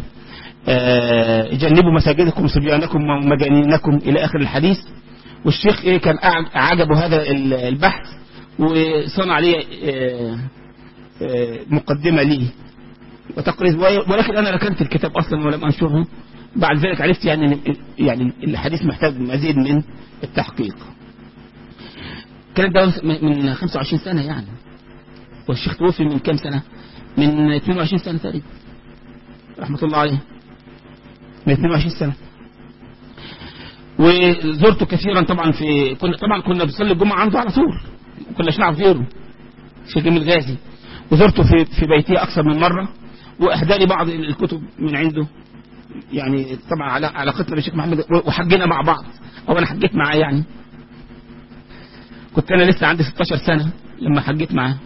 جنبوا مساجدكم صبيانكم ومجانينكم الى اخر الحديث والشيخ ايه كان عجبه هذا البحث وصنع لي مقدمة لي وتقريز ولكن انا ركنت الكتاب اصلا ولم انشره بعد ذلك عرفت يعني يعني الحديث محتاج مزيد من التحقيق كانت ده من 25 سنة يعني والشيخ توفي من كام سنة من 22 سنة تقريبا رحمة الله عليه من 22 سنة وزرته كثيرا طبعا في كنا طبعا كنا بنصلي الجمعة عنده على طول كنا نعرف غيره الشيخ جميل غازي وزرته في في بيتي أكثر من مرة وأهدى لي بعض الكتب من عنده يعني طبعا على علاقتنا بالشيخ محمد وحجينا مع بعض او انا حجيت معاه يعني كنت انا لسه عندي 16 سنة لما حجيت معاه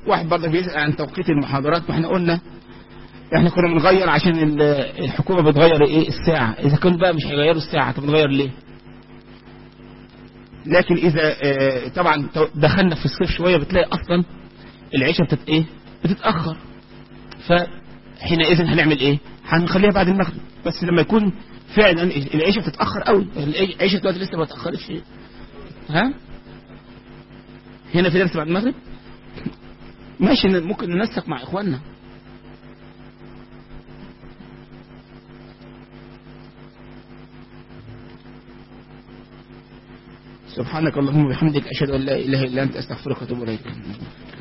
واحد برضه بيسأل عن توقيت المحاضرات واحنا قلنا احنا كنا بنغير عشان ال- الحكومة بتغير ايه الساعة اذا كان بقى مش هيغيروا الساعة طب نغير ليه لكن اذا آه، طبعا تو- دخلنا في الصيف شوية بتلاقي اصلا العيشة بتت ايه بتتأخر فحينئذ هنعمل ايه هنخليها بعد المغرب بس لما يكون فعلا العيشة بتتأخر قوي العيشة دلوقتي لسه ما تأخرتش ها هنا في درس بعد المغرب ماشي ممكن ننسق مع اخواننا سبحانك اللهم وبحمدك اشهد ان لا اله الا انت استغفرك واتوب اليك